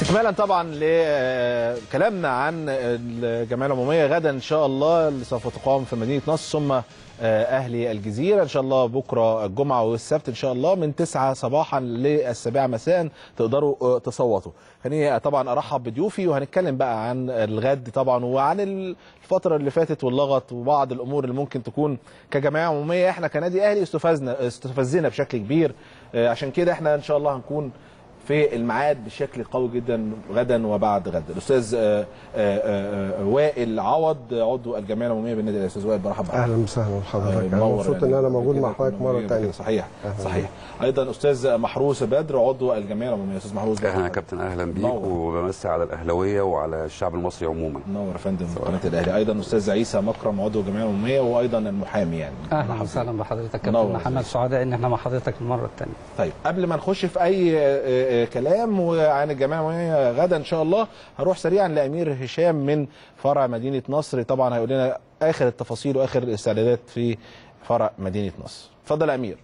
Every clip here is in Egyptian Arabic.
استكمالا طبعا لكلامنا عن الجمعيه العموميه غدا ان شاء الله اللي سوف تقام في مدينه نصر ثم اهلي الجزيره ان شاء الله بكره الجمعه والسبت ان شاا الله من 9 صباحا للسابعه مساء تقدروا تصوتوا خليني طبعا ارحب بضيوفي وهنتكلم بقى عن الغد طبعا وعن الفتره اللي فاتت واللغط وبعض الامور اللي ممكن تكون كجمعيه عموميه احنا كنادي اهلي استفزنا استفزنا بشكل كبير عشان كده احنا ان شاء الله هنكون في الميعاد بشكل قوي جدا غدا وبعد غد الاستاذ آآ آآ وائل عوض عضو الجمعيه العموميه بالنادي الاستاذ وائل برحب بحضرتك اهلا وسهلا بحضرتك انا مبسوط ان انا موجود مع حضرتك مره ثانيه صحيح صحيح ايضا استاذ محروس بدر عضو الجمعيه العموميه استاذ محروس اهلا يا كابتن اهلا بيك وبمسي على الاهلاويه وعلى الشعب المصري عموما منور يا فندم قناه الاهلي ايضا استاذ عيسى مكرم عضو الجمعيه العموميه وايضا المحامي يعني اهلا وسهلا بحضرتك كابتن محمد سعداء ان احنا مع حضرتك المره الثانيه طيب قبل ما نخش في اي كلام عن الجمعيه العموميه غدا ان شاء الله هروح سريعا لامير هشام من فرع مدينه نصر طبعا هيقول لنا اخر التفاصيل واخر الاستعدادات في فرع مدينه نصر اتفضل يا امير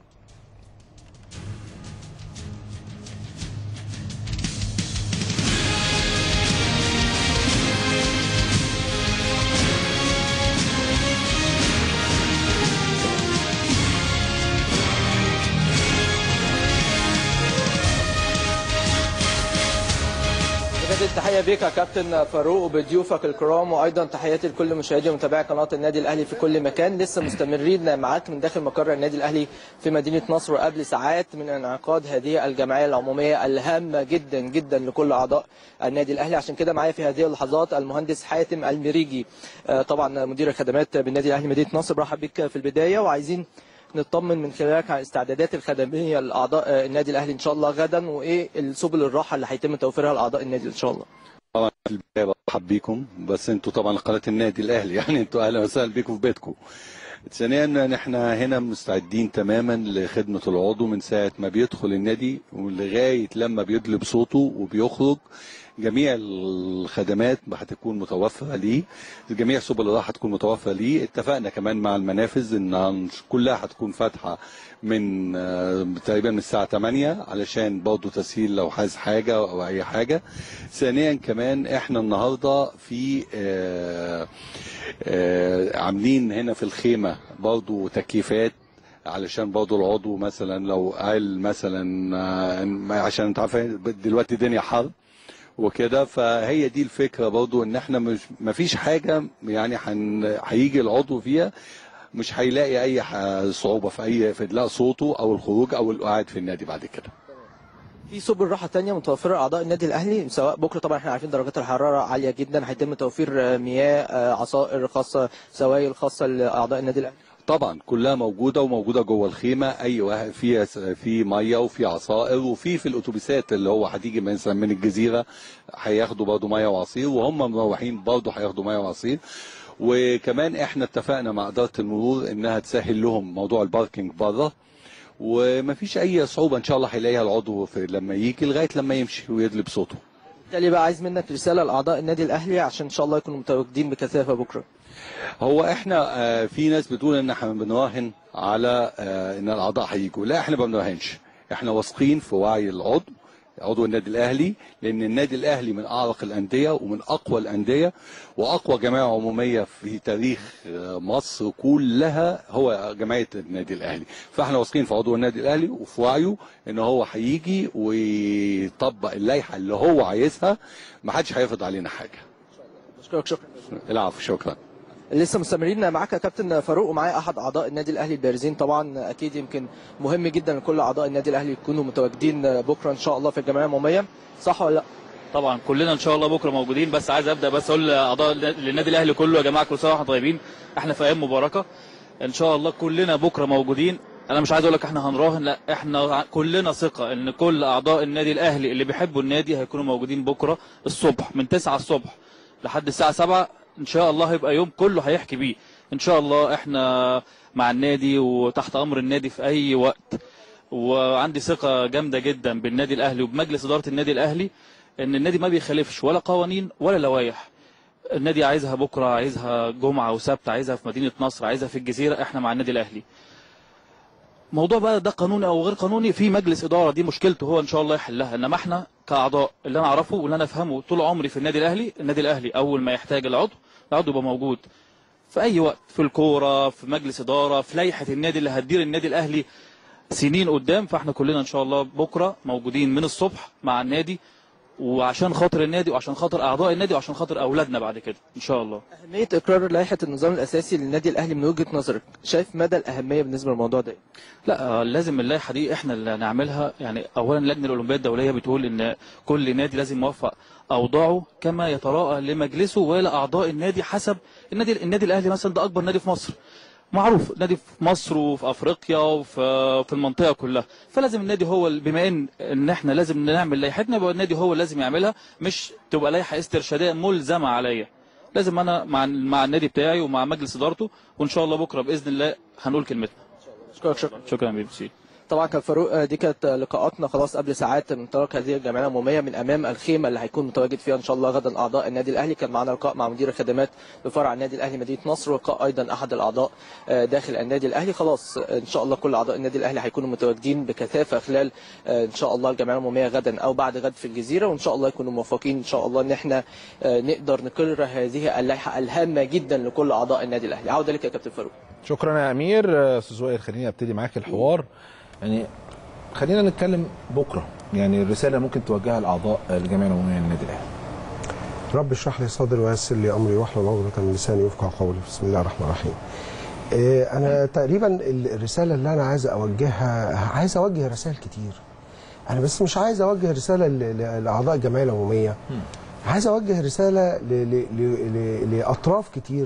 تحيه بك يا كابتن فاروق وبضيوفك الكرام وايضا تحياتي لكل مشاهدي ومتابعي قناه النادي الاهلي في كل مكان لسه مستمرين معاك من داخل مقر النادي الاهلي في مدينه نصر وقبل ساعات من انعقاد هذه الجمعيه العموميه الهامه جدا جدا لكل اعضاء النادي الاهلي عشان كده معايا في هذه اللحظات المهندس حاتم المريجي طبعا مدير الخدمات بالنادي الاهلي مدينه نصر برحب بك في البدايه وعايزين نطمن من خلالك عن الاستعدادات الخدميه لاعضاء النادي الاهلي ان شاء الله غدا وايه السبل الراحه اللي هيتم توفيرها لاعضاء النادي ان شاء الله. طبعا في البدايه برحب بيكم بس انتوا طبعا قناه النادي الاهلي يعني انتوا اهلا وسهلا بيكم في بيتكم. ثانيا نحن هنا مستعدين تماما لخدمه العضو من ساعه ما بيدخل النادي ولغايه لما بيدلب صوته وبيخرج جميع الخدمات هتكون متوفره ليه جميع سبل الراحه هتكون متوفره ليه اتفقنا كمان مع المنافذ ان كلها هتكون فاتحه من تقريبا من الساعه 8 علشان برضه تسهيل لو عايز حاجه او اي حاجه ثانيا كمان احنا النهارده في آآ آآ عاملين هنا في الخيمه برضه تكييفات علشان برضه العضو مثلا لو قال مثلا عشان انت عارف دلوقتي الدنيا حر وكده فهي دي الفكره برضو ان احنا مش مفيش حاجه يعني هيجي العضو فيها مش هيلاقي اي صعوبه في اي في ادلاء صوته او الخروج او القعاد في النادي بعد كده في سبل راحه ثانيه متوفره لاعضاء النادي الاهلي سواء بكره طبعا احنا عارفين درجات الحراره عاليه جدا هيتم توفير مياه عصائر خاصه سوائل خاصه لاعضاء النادي الاهلي طبعا كلها موجوده وموجوده جوه الخيمه اي واحد في في ميه وفي عصائر وفي في الاتوبيسات اللي هو هتيجي مثلا من الجزيره هياخدوا برضه ميه وعصير وهم مروحين برضه هياخدوا ميه وعصير وكمان احنا اتفقنا مع اداره المرور انها تسهل لهم موضوع الباركينج بره ومفيش اي صعوبه ان شاء الله هيلاقيها العضو في لما يجي لغايه لما يمشي ويدلب صوته. بالتالي بقى عايز منك رساله لاعضاء النادي الاهلي عشان ان شاء الله يكونوا متواجدين بكثافه بكره. هو احنا في ناس بتقول ان احنا بنراهن على ان الاعضاء هيجوا، لا احنا ما بنراهنش، احنا واثقين في وعي العضو عضو النادي الاهلي لان النادي الاهلي من اعرق الانديه ومن اقوى الانديه واقوى جمعيه عموميه في تاريخ مصر كلها هو جمعيه النادي الاهلي فاحنا واثقين في عضو النادي الاهلي وفي وعيه ان هو هيجي ويطبق اللائحه اللي هو عايزها ما حدش هيفرض علينا حاجه بشكرك شكرا العفو شكرا لسه مستمرين معاك يا كابتن فاروق ومعايا احد اعضاء النادي الاهلي البارزين طبعا اكيد يمكن مهم جدا لكل اعضاء النادي الاهلي يكونوا متواجدين بكره ان شاء الله في الجمعيه العموميه صح ولا لا؟ طبعا كلنا ان شاء الله بكره موجودين بس عايز ابدا بس اقول لاعضاء للنادي الاهلي كله يا جماعه كل سنه واحنا طيبين احنا في ايام مباركه ان شاء الله كلنا بكره موجودين انا مش عايز اقول لك احنا هنراهن لا احنا كلنا ثقه ان كل اعضاء النادي الاهلي اللي بيحبوا النادي هيكونوا موجودين بكره الصبح من 9 الصبح لحد الساعه 7 ان شاء الله هيبقى يوم كله هيحكي بيه ان شاء الله احنا مع النادي وتحت امر النادي في اي وقت وعندي ثقه جامده جدا بالنادي الاهلي وبمجلس اداره النادي الاهلي ان النادي ما بيخالفش ولا قوانين ولا لوائح النادي عايزها بكره عايزها جمعه وسبت عايزها في مدينه نصر عايزها في الجزيره احنا مع النادي الاهلي موضوع بقى ده قانوني او غير قانوني في مجلس اداره دي مشكلته هو ان شاء الله يحلها انما احنا كاعضاء اللي انا اعرفه واللي انا افهمه طول عمري في النادي الاهلي النادي الاهلي اول ما يحتاج العضو العضو يبقى موجود في اي وقت في الكوره في مجلس اداره في لائحه النادي اللي هتدير النادي الاهلي سنين قدام فاحنا كلنا ان شاء الله بكره موجودين من الصبح مع النادي وعشان خاطر النادي وعشان خاطر اعضاء النادي وعشان خاطر اولادنا بعد كده ان شاء الله اهميه اقرار لائحه النظام الاساسي للنادي الاهلي من وجهه نظرك شايف مدى الاهميه بالنسبه للموضوع ده لا آه، لازم اللائحه دي احنا اللي نعملها يعني اولا اللجنه الاولمبيه الدوليه بتقول ان كل نادي لازم يوفق اوضاعه كما يتراءى لمجلسه ولاعضاء النادي حسب النادي النادي الاهلي مثلا ده اكبر نادي في مصر معروف نادي في مصر وفي افريقيا وفي في المنطقه كلها فلازم النادي هو ال- بما ان ان احنا لازم نعمل لائحتنا يبقى النادي هو اللي لازم يعملها مش تبقى لائحه استرشاديه ملزمه عليا لازم انا مع مع النادي بتاعي ومع مجلس ادارته وان شاء الله بكره باذن الله هنقول كلمتنا اشكرك شكرا شكرا يا بي بي سي طبعا كان فاروق آه، دي كانت لقاءاتنا خلاص قبل ساعات من انطلاق هذه الجمعيه العموميه من امام الخيمه اللي هيكون متواجد فيها ان شاء الله غدا اعضاء النادي الاهلي كان معنا لقاء مع مدير الخدمات بفرع النادي الاهلي مدينه نصر ولقاء ايضا احد الاعضاء آه، داخل النادي الاهلي خلاص آه، ان شاء الله كل اعضاء النادي الاهلي هيكونوا متواجدين بكثافه خلال آه، ان شاء الله الجمعيه العموميه غدا او بعد غد في الجزيره وان شاء الله يكونوا موفقين ان شاء الله ان احنا آه، نقدر نقرر هذه اللائحه الهامه جدا لكل اعضاء النادي الاهلي عوده لك يا كابتن فاروق شكرا يا امير آه، استاذ وائل خليني ابتدي معاك الحوار يعني خلينا نتكلم بكره يعني الرساله ممكن توجهها لاعضاء الجمعيه العموميه للنادي الاهلي رب اشرح لي صدري ويسر لي امري واحلل عقدة من لساني يفقه قولي بسم الله الرحمن الرحيم. إيه، انا تقريبا الرساله اللي انا عايز اوجهها عايز اوجه رسائل كتير. انا بس مش عايز اوجه رساله ل- ل- لاعضاء الجمعيه العموميه. عايز اوجه رساله ل- ل- ل- ل- لاطراف كتير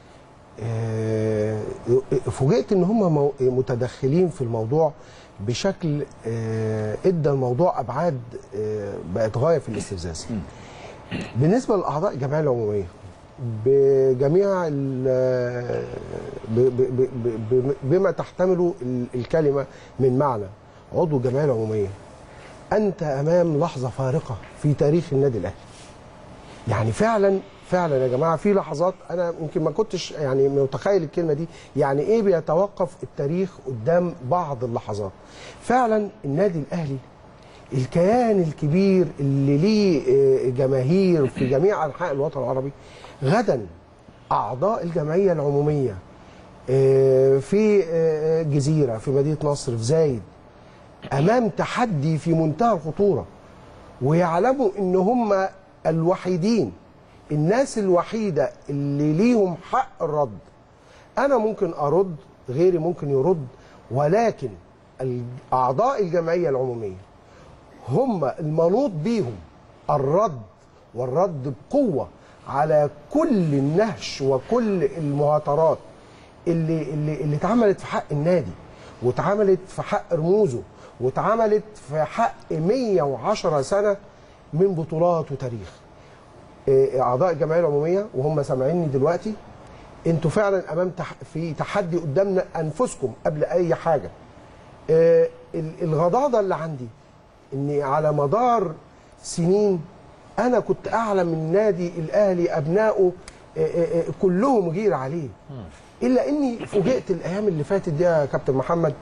إيه، فوجئت ان هم مو- متدخلين في الموضوع بشكل آه، ادى الموضوع ابعاد آه، بقت غايه في الاستفزاز. بالنسبه لاعضاء الجمعيه العموميه بجميع ال- ب- ب- ب- ب- بما تحتمله ال- الكلمه من معنى عضو الجمعيه العموميه انت امام لحظه فارقه في تاريخ النادي الاهلي يعني فعلا فعلا يا جماعه في لحظات انا يمكن ما كنتش يعني متخيل الكلمه دي يعني ايه بيتوقف التاريخ قدام بعض اللحظات فعلا النادي الاهلي الكيان الكبير اللي ليه آه، جماهير في جميع انحاء الوطن العربي غدا اعضاء الجمعيه العموميه آه، في آه، جزيره في مدينه نصر في زايد امام تحدي في منتهى الخطوره ويعلموا ان هم الوحيدين الناس الوحيده اللي ليهم حق الرد انا ممكن ارد غيري ممكن يرد ولكن ال- اعضاء الجمعيه العموميه هم المنوط بيهم الرد والرد بقوه على كل النهش وكل المهاترات اللي اللي اللي اتعملت في حق النادي واتعملت في حق رموزه واتعملت في حق 110 سنه من بطولات وتاريخ إيه، اعضاء الجمعيه العموميه وهم سامعيني دلوقتي انتوا فعلا امام تح... في تحدي قدامنا انفسكم قبل اي حاجه آه، ال- الغضاضه اللي عندي اني على مدار سنين انا كنت اعلم من النادي الاهلي ابنائه آه، آه، آه، كلهم غير عليه الا اني فوجئت الايام اللي فاتت دي يا كابتن محمد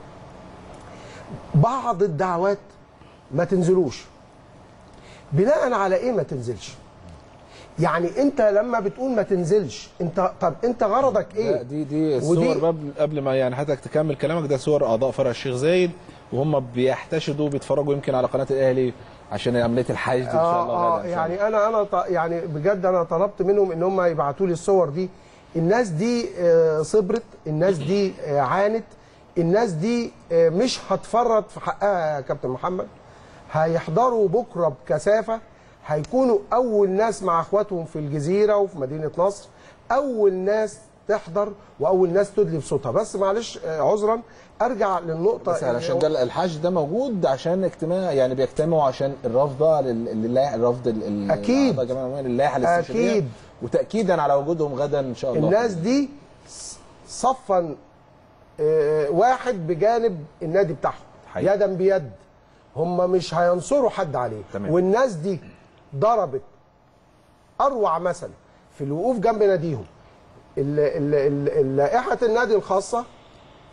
بعض الدعوات ما تنزلوش بناء على ايه ما تنزلش يعني انت لما بتقول ما تنزلش انت طب انت غرضك ايه لا دي دي ودي- الصور قبل قبل ما يعني حضرتك تكمل كلامك ده صور اعضاء فرع الشيخ زايد وهم بيحتشدوا بيتفرجوا يمكن على قناه الاهلي عشان عمليه الحشد ان شاء الله اه, غدا آه إن شاء الله. يعني انا انا ط- يعني بجد انا طلبت منهم ان هم يبعتوا لي الصور دي الناس دي آه، صبرت الناس دي آه، عانت الناس دي آه، مش هتفرط في حقها يا كابتن محمد هيحضروا بكره بكثافه هيكونوا اول ناس مع اخواتهم في الجزيره وفي مدينه نصر اول ناس تحضر واول ناس تدلي بصوتها بس معلش آه، عذرا ارجع للنقطه بس علشان ده الحشد ده موجود عشان اجتماع يعني بيجتمعوا عشان الرفض لله الرفض ال- ال- أكيد. أعضاء الجمعيه العموميه للائحه الاستشهاديه أكيد. وتاكيدا على وجودهم غدا ان شاء الله الناس دي صفا آه، واحد بجانب النادي بتاعهم حقيقي. يدا بيد هم مش هينصروا حد عليه تمام. والناس دي ضربت اروع مثل في الوقوف جنب ناديهم ال- ال- ال- ال- لائحه النادي الخاصه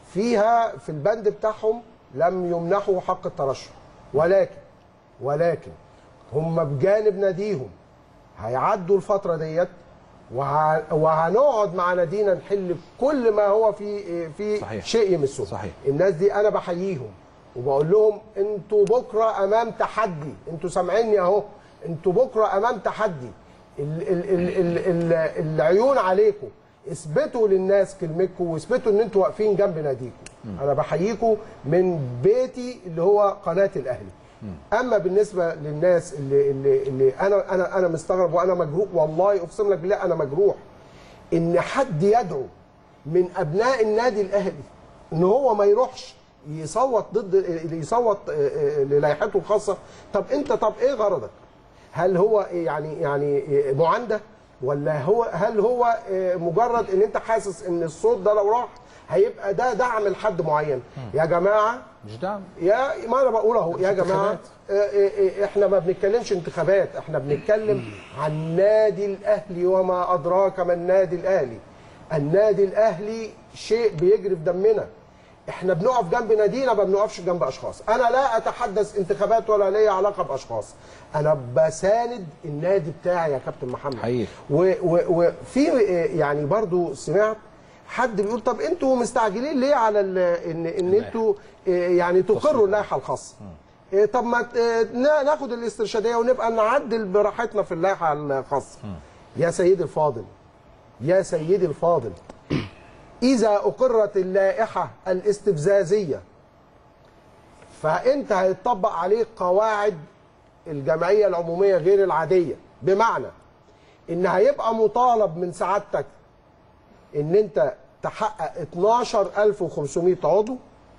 فيها في البند بتاعهم لم يمنحوا حق الترشح ولكن ولكن هم بجانب ناديهم هيعدوا الفتره ديت وه- وهنقعد مع نادينا نحل كل ما هو في في صحيح. شيء يمسهم صحيح. الناس دي انا بحييهم وبقول لهم انتوا بكره امام تحدي انتوا سامعيني اهو انتوا بكره امام تحدي ال ال ال ال ال العيون عليكم اثبتوا للناس كلمتكم واثبتوا ان انتوا واقفين جنب ناديكم انا بحييكم من بيتي اللي هو قناه الاهلي اما بالنسبه للناس اللي اللي, اللي انا انا انا مستغرب وانا مجروح والله اقسم لك بالله انا مجروح ان حد يدعو من ابناء النادي الاهلي ان هو ما يروحش يصوت ضد يصوت آه، آه، للائحته الخاصه طب انت طب ايه غرضك؟ هل هو يعني يعني معانده ولا هو هل هو آه، مجرد ان انت حاسس ان الصوت ده لو راح هيبقى ده دعم لحد معين يا جماعه مش دعم يا ما انا بقول اهو يا جماعه انتخابات. آه، آه، آه، احنا ما بنتكلمش انتخابات احنا بنتكلم عن نادي الاهلي وما ادراك ما النادي الاهلي النادي الاهلي شيء بيجري في دمنا احنا بنقف جنب نادينا ما بنقفش جنب اشخاص انا لا اتحدث انتخابات ولا ليا علاقه باشخاص انا بساند النادي بتاعي يا كابتن محمد حقيقي. و- و- وفي آه، يعني برضو سمعت حد بيقول طب انتوا مستعجلين ليه على ال- ان ان انتوا آه، يعني تقروا اللائحه الخاصه إيه طب ما ت- آه، نا- ناخد الاسترشاديه ونبقى نعدل براحتنا في اللائحه الخاصه يا سيدي الفاضل يا سيدي الفاضل اذا اقرت اللائحه الاستفزازيه فانت هيطبق عليك قواعد الجمعيه العموميه غير العاديه بمعنى ان هيبقى مطالب من سعادتك ان انت تحقق 12500 عضو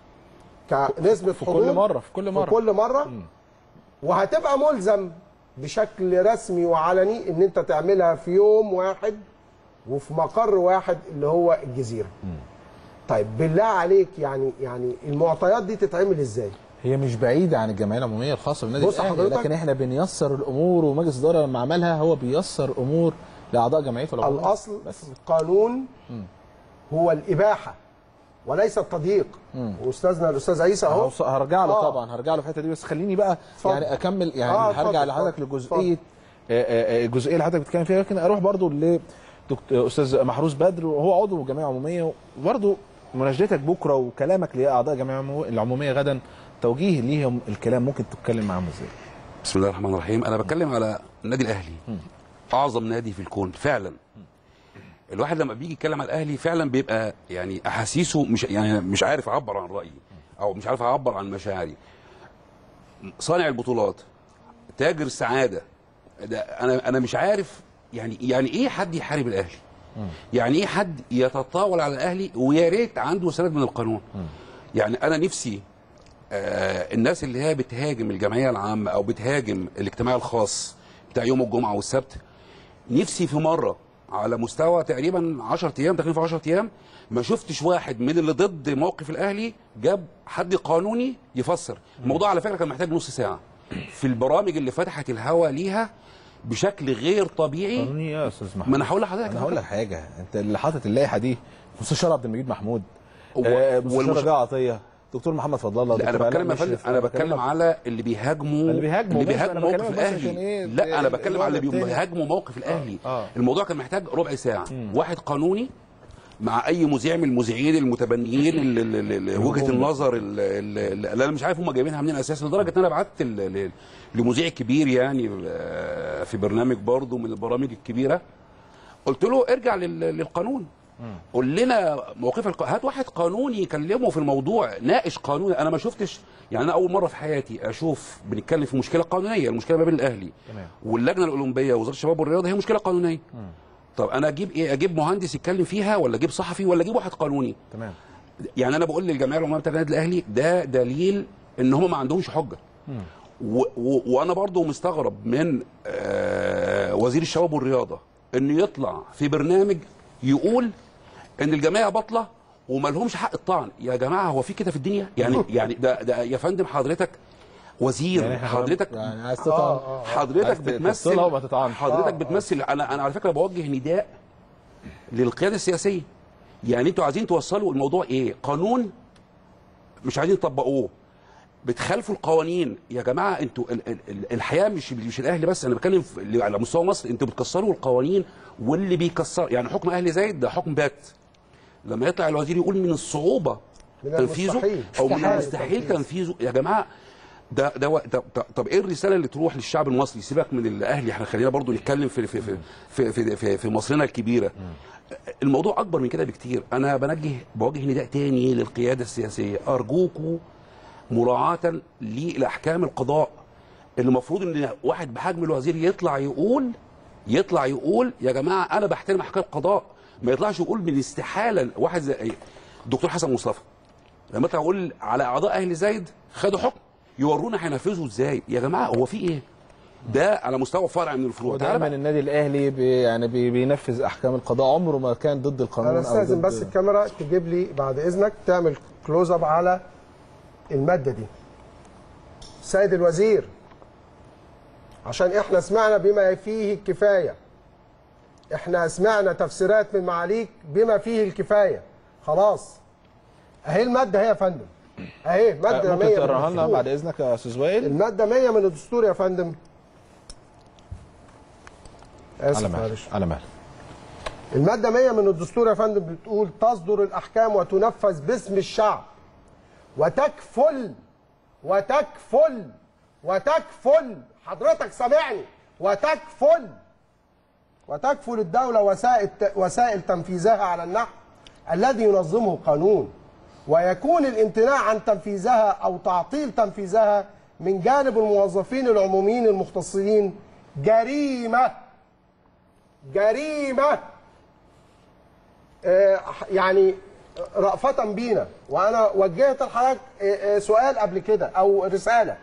كنسبه في حضور كل مرة، في كل مرة. في كل مره وهتبقى ملزم بشكل رسمي وعلني ان انت تعملها في يوم واحد وفي مقر واحد اللي هو الجزيره طيب بالله عليك يعني يعني المعطيات دي تتعمل ازاي هي مش بعيده عن الجمعيه العموميه الخاصه بالنادي بص الاهلي حضرتك- لكن احنا بنيسر الامور ومجلس الاداره لما عملها هو بيسر امور لاعضاء جمعيته العموميه الاصل بس في القانون هو الاباحه وليس التضييق واستاذنا الاستاذ عيسى اهو هوص- هرجع له آه. طبعا هرجع له في الحته دي بس خليني بقى اتفضل. يعني اكمل يعني آه، هرجع اتفضل، لحضرتك اتفضل، لجزئيه آه، آه، آه، الجزئيه اللي حضرتك بتتكلم فيها لكن اروح برضو لاستاذ محروس بدر وهو عضو جمعيه عموميه وبرضو مناشدتك بكره وكلامك لاعضاء الجمعيه العمو- العموميه غدا توجيه ليهم الكلام ممكن تتكلم معاهم ازاي؟ بسم الله الرحمن الرحيم انا بتكلم على النادي الاهلي اعظم نادي في الكون فعلا الواحد لما بيجي يتكلم على الاهلي فعلا بيبقى يعني احاسيسه مش يعني مش عارف اعبر عن رايي او مش عارف اعبر عن مشاعري صانع البطولات تاجر السعاده ده انا انا مش عارف يعني يعني ايه حد يحارب الاهلي يعني ايه حد يتطاول على الاهلي ويا ريت عنده سند من القانون يعني انا نفسي آه، الناس اللي هي بتهاجم الجمعيه العامه او بتهاجم الاجتماع الخاص بتاع يوم الجمعه والسبت نفسي في مره على مستوى تقريبا 10 ايام داخلين في 10 ايام ما شفتش واحد من اللي ضد موقف الاهلي جاب حد قانوني يفسر الموضوع على فكره كان محتاج نص ساعه في البرامج اللي فتحت الهوا ليها بشكل غير طبيعي قانوني إيه يا استاذ محمود ما انا هقول لحضرتك انا هقول لك حاجه انت اللي حاطط اللائحه دي مستشار عبد المجيد محمود و- آه، مستشار والمش- رجاء عطيه دكتور محمد فضل الله لا انا دكتور بتكلم يا علاء فندم مشرف. انا بتكلم بكلمك- على اللي بيهاجموا اللي بيهاجموا اللي ماشي، أنا بيهاجموا موقف بكلمك بس عشان الاهلي إيه لا انا بتكلم على اللي الوضع التاني. بيهاجموا موقف الاهلي آه. الموضوع كان محتاج ربع ساعه واحد قانوني مع اي مذيع من المذيعين المتبنيين اللي- اللي- اللي- وجهه النظر اللي اللي- اللي انا مش عارف هم جايبينها منين اساسا لدرجه ان انا بعت ال- ل- لمذيع كبير يعني آه، في برنامج برضه من البرامج الكبيره قلت له ارجع لل- للقانون قول لنا موقف الق... هات واحد قانوني يكلمه في الموضوع ناقش قانوني انا ما شفتش يعني انا اول مره في حياتي اشوف بنتكلم في مشكله قانونيه المشكله ما بين الاهلي تمام. واللجنه الاولمبيه ووزاره الشباب والرياضه هي مشكله قانونيه طب انا اجيب ايه اجيب مهندس يتكلم فيها ولا اجيب صحفي ولا اجيب واحد قانوني تمام يعني انا بقول للجمعيه العموميه بتاعت النادي الاهلي ده دليل ان هم ما عندهمش حجه و و وانا برضو مستغرب من آه وزير الشباب والرياضه انه يطلع في برنامج يقول ان الجمعيه باطله وما لهمش حق الطعن يا جماعه هو في كده في الدنيا يعني يعني ده, ده يا فندم حضرتك وزير يعني إحنا حضرتك يعني عايز تطعن حضرتك عايز بتمثل تفصلها وما تطعنش. حضرتك بتمثل انا انا على فكره بوجه نداء للقياده السياسيه يعني انتوا عايزين توصلوا الموضوع ايه قانون مش عايزين يطبقوه بتخالفوا القوانين يا جماعه انتوا ال- ال- ال- الحياه مش مش الاهلي بس انا بتكلم في- اللي على مستوى مصر انتوا بتكسروا القوانين واللي بيكسر يعني حكم اهلي زايد ده حكم بات لما يطلع الوزير يقول من الصعوبه من تنفيذه المستحيل. او من استحالة المستحيل التنفيذ. تنفيذه يا جماعه ده ده و- ده- ده- طب ايه الرساله اللي تروح للشعب المصري سيبك من الاهلي احنا خلينا برضو نتكلم في في في في في, في, في مصرنا الكبيره الموضوع اكبر من كده بكتير انا بنجه بوجه نداء تاني للقياده السياسيه ارجوكوا مراعاه لاحكام القضاء اللي المفروض ان واحد بحجم الوزير يطلع يقول يطلع يقول يا جماعه انا بحترم احكام القضاء ما يطلعش يقول من استحاله واحد زي الدكتور حسن مصطفى لما يطلع يقول على اعضاء اهل زايد خدوا حكم يورونا هينفذوا ازاي يا جماعه هو في ايه ده على مستوى فرع من الفروع تعالى ودايما بقى. النادي الاهلي بي يعني بي بينفذ احكام القضاء عمره ما كان ضد القانون انا أو استاذن ضد- بس الكاميرا تجيب لي بعد اذنك تعمل كلوز اب على الماده دي سيد الوزير عشان احنا سمعنا بما فيه الكفايه احنا سمعنا تفسيرات من معاليك بما فيه الكفايه خلاص اهي الماده هي يا فندم اهي ماده 100 ممكن من تقراها لنا الدستور. بعد اذنك يا استاذ وائل الماده 100 من الدستور يا فندم على اسف مهل معلش على مهل المادة 100 من الدستور يا فندم بتقول تصدر الأحكام وتنفذ باسم الشعب وتكفل وتكفل وتكفل حضرتك سامعني وتكفل وتكفل الدولة وسائل وسائل تنفيذها على النحو الذي ينظمه القانون ويكون الامتناع عن تنفيذها أو تعطيل تنفيذها من جانب الموظفين العموميين المختصين جريمة جريمة آه، يعني رأفة بينا وأنا وجهت لحضرتك آه، آه، سؤال قبل كده أو رسالة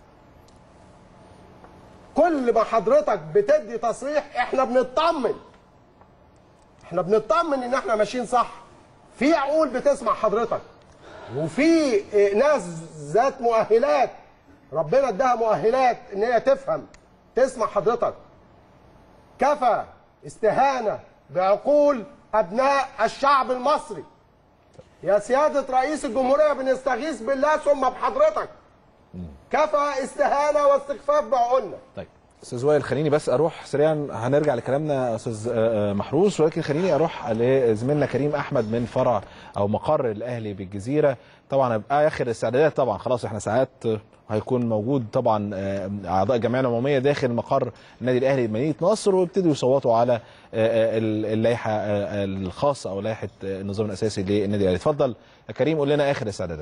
كل ما حضرتك بتدي تصريح احنا بنطمن احنا بنطمن ان احنا ماشيين صح في عقول بتسمع حضرتك وفي آه، ناس ذات مؤهلات ربنا اداها مؤهلات ان هي تفهم تسمع حضرتك كفى استهانة بعقول أبناء الشعب المصري يا سيادة رئيس الجمهورية بنستغيث بالله ثم بحضرتك كفى استهانة واستخفاف بعقولنا طيب استاذ وائل خليني بس اروح سريعا هنرجع لكلامنا يا استاذ آه، آه، محروس ولكن خليني اروح لزميلنا كريم احمد من فرع او مقر الاهلي بالجزيره طبعا هيبقى اخر الاستعدادات طبعا خلاص احنا ساعات آه، هيكون موجود طبعا آه، اعضاء الجمعيه العموميه داخل مقر النادي الاهلي بمدينه نصر ويبتدوا يصوتوا على آه، آه، اللائحه آه، الخاصه او لائحه آه، النظام الاساسي للنادي الاهلي اتفضل يا كريم قول لنا اخر الاستعدادات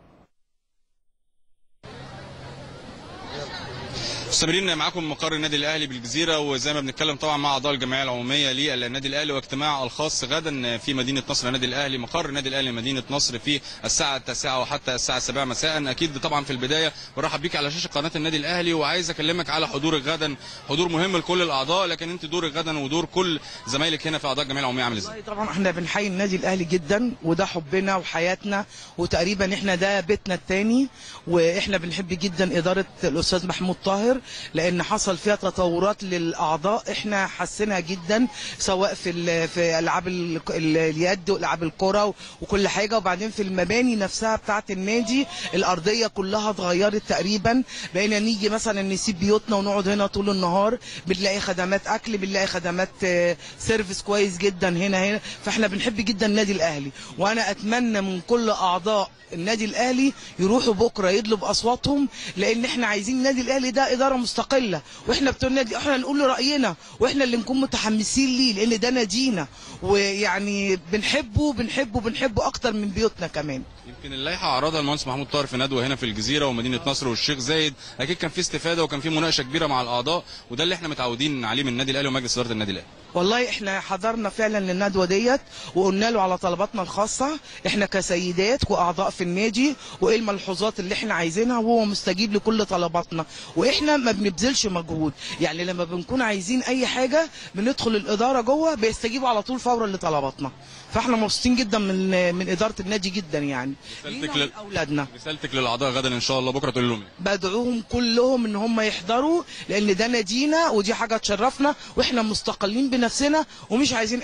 مستمرين معاكم مقر النادي الاهلي بالجزيره وزي ما بنتكلم طبعا مع اعضاء الجمعيه العموميه للنادي الاهلي واجتماع الخاص غدا في مدينه نصر النادي الاهلي مقر النادي الاهلي مدينه نصر في الساعه التاسعه وحتى الساعه السابعه مساء اكيد طبعا في البدايه برحب بيك على شاشه قناه النادي الاهلي وعايز اكلمك على حضورك غدا حضور مهم لكل الاعضاء لكن انت دورك غدا ودور كل زمايلك هنا في اعضاء الجمعيه العموميه عامل ازاي؟ والله طبعا احنا بنحيي النادي الاهلي جدا وده حبنا وحياتنا وتقريبا احنا ده بيتنا الثاني واحنا بنحب جدا اداره الاستاذ محمود طاهر لان حصل فيها تطورات للاعضاء احنا حسينها جدا سواء في ال- في العاب ال- ال- اليد والعاب الكره وكل حاجه وبعدين في المباني نفسها بتاعه النادي الارضيه كلها اتغيرت تقريبا بقينا نيجي مثلا نسيب بيوتنا ونقعد هنا طول النهار بنلاقي خدمات اكل بنلاقي خدمات آه، سيرفيس كويس جدا هنا هنا فاحنا بنحب جدا النادي الاهلي وانا اتمنى من كل اعضاء النادي الاهلي يروحوا بكره يدلوا باصواتهم لان احنا عايزين النادي الاهلي ده اداره مستقله واحنا بتوع النادي احنا نقول له راينا واحنا اللي نكون متحمسين ليه لان ده نادينا ويعني بنحبه بنحبه بنحبه اكتر من بيوتنا كمان يمكن اللائحه عرضها المهندس محمود طاهر في ندوه هنا في الجزيره ومدينه نصر والشيخ زايد اكيد كان في استفاده وكان في مناقشه كبيره مع الاعضاء وده اللي احنا متعودين عليه من النادي الاهلي ومجلس اداره النادي الاهلي والله احنا حضرنا فعلا للندوه ديت وقلنا له على طلباتنا الخاصه احنا كسيدات واعضاء في النادي وايه الملحوظات اللي احنا عايزينها وهو مستجيب لكل طلباتنا واحنا ما بنبذلش مجهود يعني لما بنكون عايزين اي حاجه بندخل الاداره جوه بيستجيبوا على طول فورا لطلباتنا فاحنا مبسوطين جدا من من اداره النادي جدا يعني رسالتك لينا لل- ولأولادنا رسالتك للاعضاء غدا ان شاء الله بكره تقول لهم إيه؟ بدعوهم كلهم ان هم يحضروا لان ده نادينا ودي حاجه تشرفنا واحنا مستقلين بنفسنا ومش عايزين اي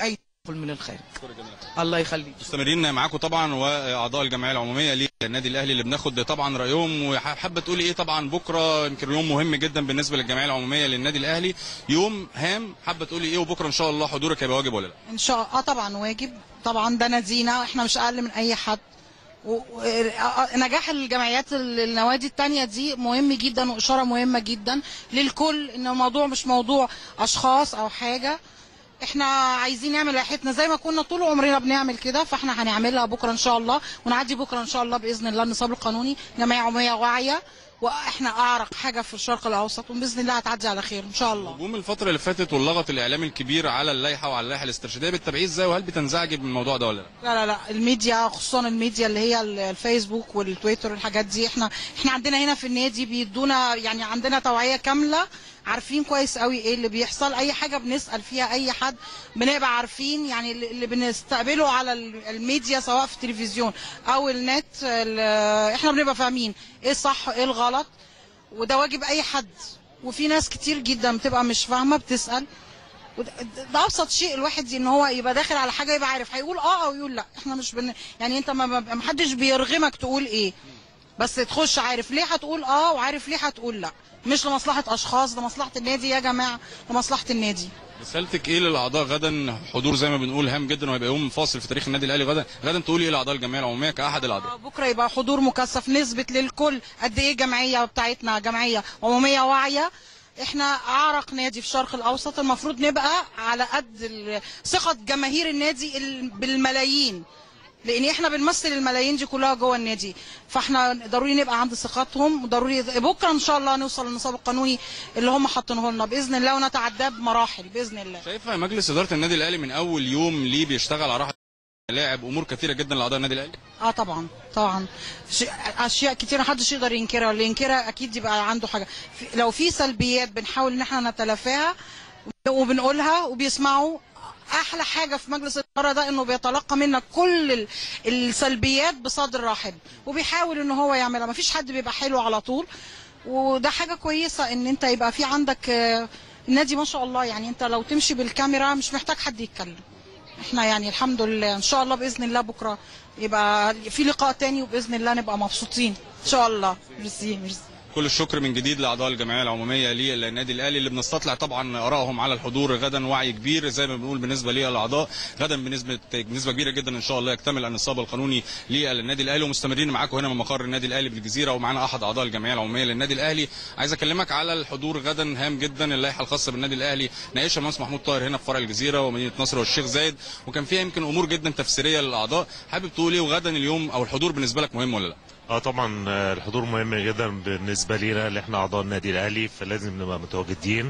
من الخارج الله يخليك مستمرين معاكم طبعا واعضاء الجمعيه العموميه للنادي الاهلي اللي بناخد طبعا رايهم وحابه تقولي ايه طبعا بكره يمكن يوم مهم جدا بالنسبه للجمعيه العموميه للنادي الاهلي يوم هام حابه تقولي ايه وبكره ان شاء الله حضورك هيبقى واجب ولا لا ان شاء الله اه طبعا واجب طبعا ده نادينا احنا مش اقل من اي حد و- و- آه، نجاح الجمعيات ال- النوادي التانية دي مهم جدا وإشارة مهمة جدا للكل إن الموضوع مش موضوع أشخاص أو حاجة احنا عايزين نعمل لائحتنا زي ما كنا طول عمرنا بنعمل كده فاحنا هنعملها بكره ان شاء الله ونعدي بكره ان شاء الله باذن الله النصاب القانوني جمعيه عموميه واعيه واحنا اعرق حاجه في الشرق الاوسط وباذن الله هتعدي على خير ان شاء الله هجوم الفتره اللي فاتت واللغط الاعلامي الكبير على اللائحه وعلى اللائحه الاسترشاديه بتتابعيه ازاي وهل بتنزعجي من الموضوع ده ولا لا لا لا لا الميديا خصوصا الميديا اللي هي ال- الفيسبوك والتويتر والحاجات دي احنا احنا عندنا هنا في النادي بيدونا يعني عندنا توعية كاملة عارفين كويس قوي ايه اللي بيحصل اي حاجة بنسأل فيها اي حد بنبقى عارفين يعني اللي اللي بنستقبله على ال- الميديا سواء في التلفزيون او النت ال- احنا بنبقى فاهمين ايه الصح ايه الغلط وده واجب اي حد وفي ناس كتير جدا بتبقى مش فاهمة بتسأل وده ده ابسط شيء الواحد ان هو يبقى داخل على حاجه يبقى عارف هيقول اه او يقول لا احنا مش بن... يعني انت ما ما حدش بيرغمك تقول ايه بس تخش عارف ليه هتقول اه وعارف ليه هتقول لا مش لمصلحه اشخاص ده مصلحه النادي يا جماعه لمصلحه النادي رسالتك ايه للاعضاء غدا حضور زي ما بنقول هام جدا وهيبقى يوم فاصل في تاريخ النادي الاهلي غدا غدا تقولي ايه لاعضاء الجمعيه العموميه كاحد الاعضاء بكره يبقى حضور مكثف نثبت للكل قد ايه جمعيه بتاعتنا جمعيه عموميه واعيه احنا اعرق نادي في الشرق الاوسط المفروض نبقى على قد ال- ثقه جماهير النادي ال- بالملايين لان احنا بنمثل الملايين دي كلها جوه النادي فاحنا ضروري نبقى عند ثقتهم وضروري بكره ان شاء الله نوصل للنصاب القانوني اللي هم حاطينه لنا باذن الله ونتعداه بمراحل باذن الله شايفه مجلس اداره النادي الاهلي من اول يوم ليه بيشتغل على راحه لاعب امور كثيره جدا لاعضاء النادي الاهلي اه طبعا طبعا شيء- اشياء كتير محدش يقدر ينكرها اللي ينكرها اكيد يبقى عنده حاجه في لو في سلبيات بنحاول ان احنا نتلافاها وبنقولها وبيسمعوا احلى حاجه في مجلس الاداره ده انه بيتلقى منا كل ال- السلبيات بصدر رحب وبيحاول ان هو يعملها مفيش حد بيبقى حلو على طول وده حاجه كويسه ان انت يبقى في عندك آه، النادي ما شاء الله يعني انت لو تمشي بالكاميرا مش محتاج حد يتكلم احنا يعني الحمد لله ان شاء الله باذن الله بكره يبقى في لقاء تاني وباذن الله نبقى مبسوطين ان شاء الله ميرسي ميرسي كل الشكر من جديد لاعضاء الجمعيه العموميه للنادي الاهلي اللي بنستطلع طبعا ارائهم على الحضور غدا وعي كبير زي ما بنقول بالنسبه للاعضاء غدا بنسبه بنسبه كبيره جدا ان شاء الله يكتمل النصاب القانوني للنادي الاهلي ومستمرين معاكم هنا من مقر النادي الاهلي بالجزيره ومعانا احد اعضاء الجمعيه العموميه للنادي الاهلي عايز اكلمك على الحضور غدا هام جدا اللائحه الخاصه بالنادي الاهلي ناقشها المهندس محمود طاهر هنا في فرع الجزيره ومدينه نصر والشيخ زايد وكان فيها يمكن امور جدا تفسيريه للاعضاء حابب تقول ايه وغدا اليوم او الحضور بالنسبه لك مهم ولا لا اه طبعا آه، الحضور مهم جدا بالنسبه لينا اللي احنا اعضاء النادي الاهلي فلازم نبقى متواجدين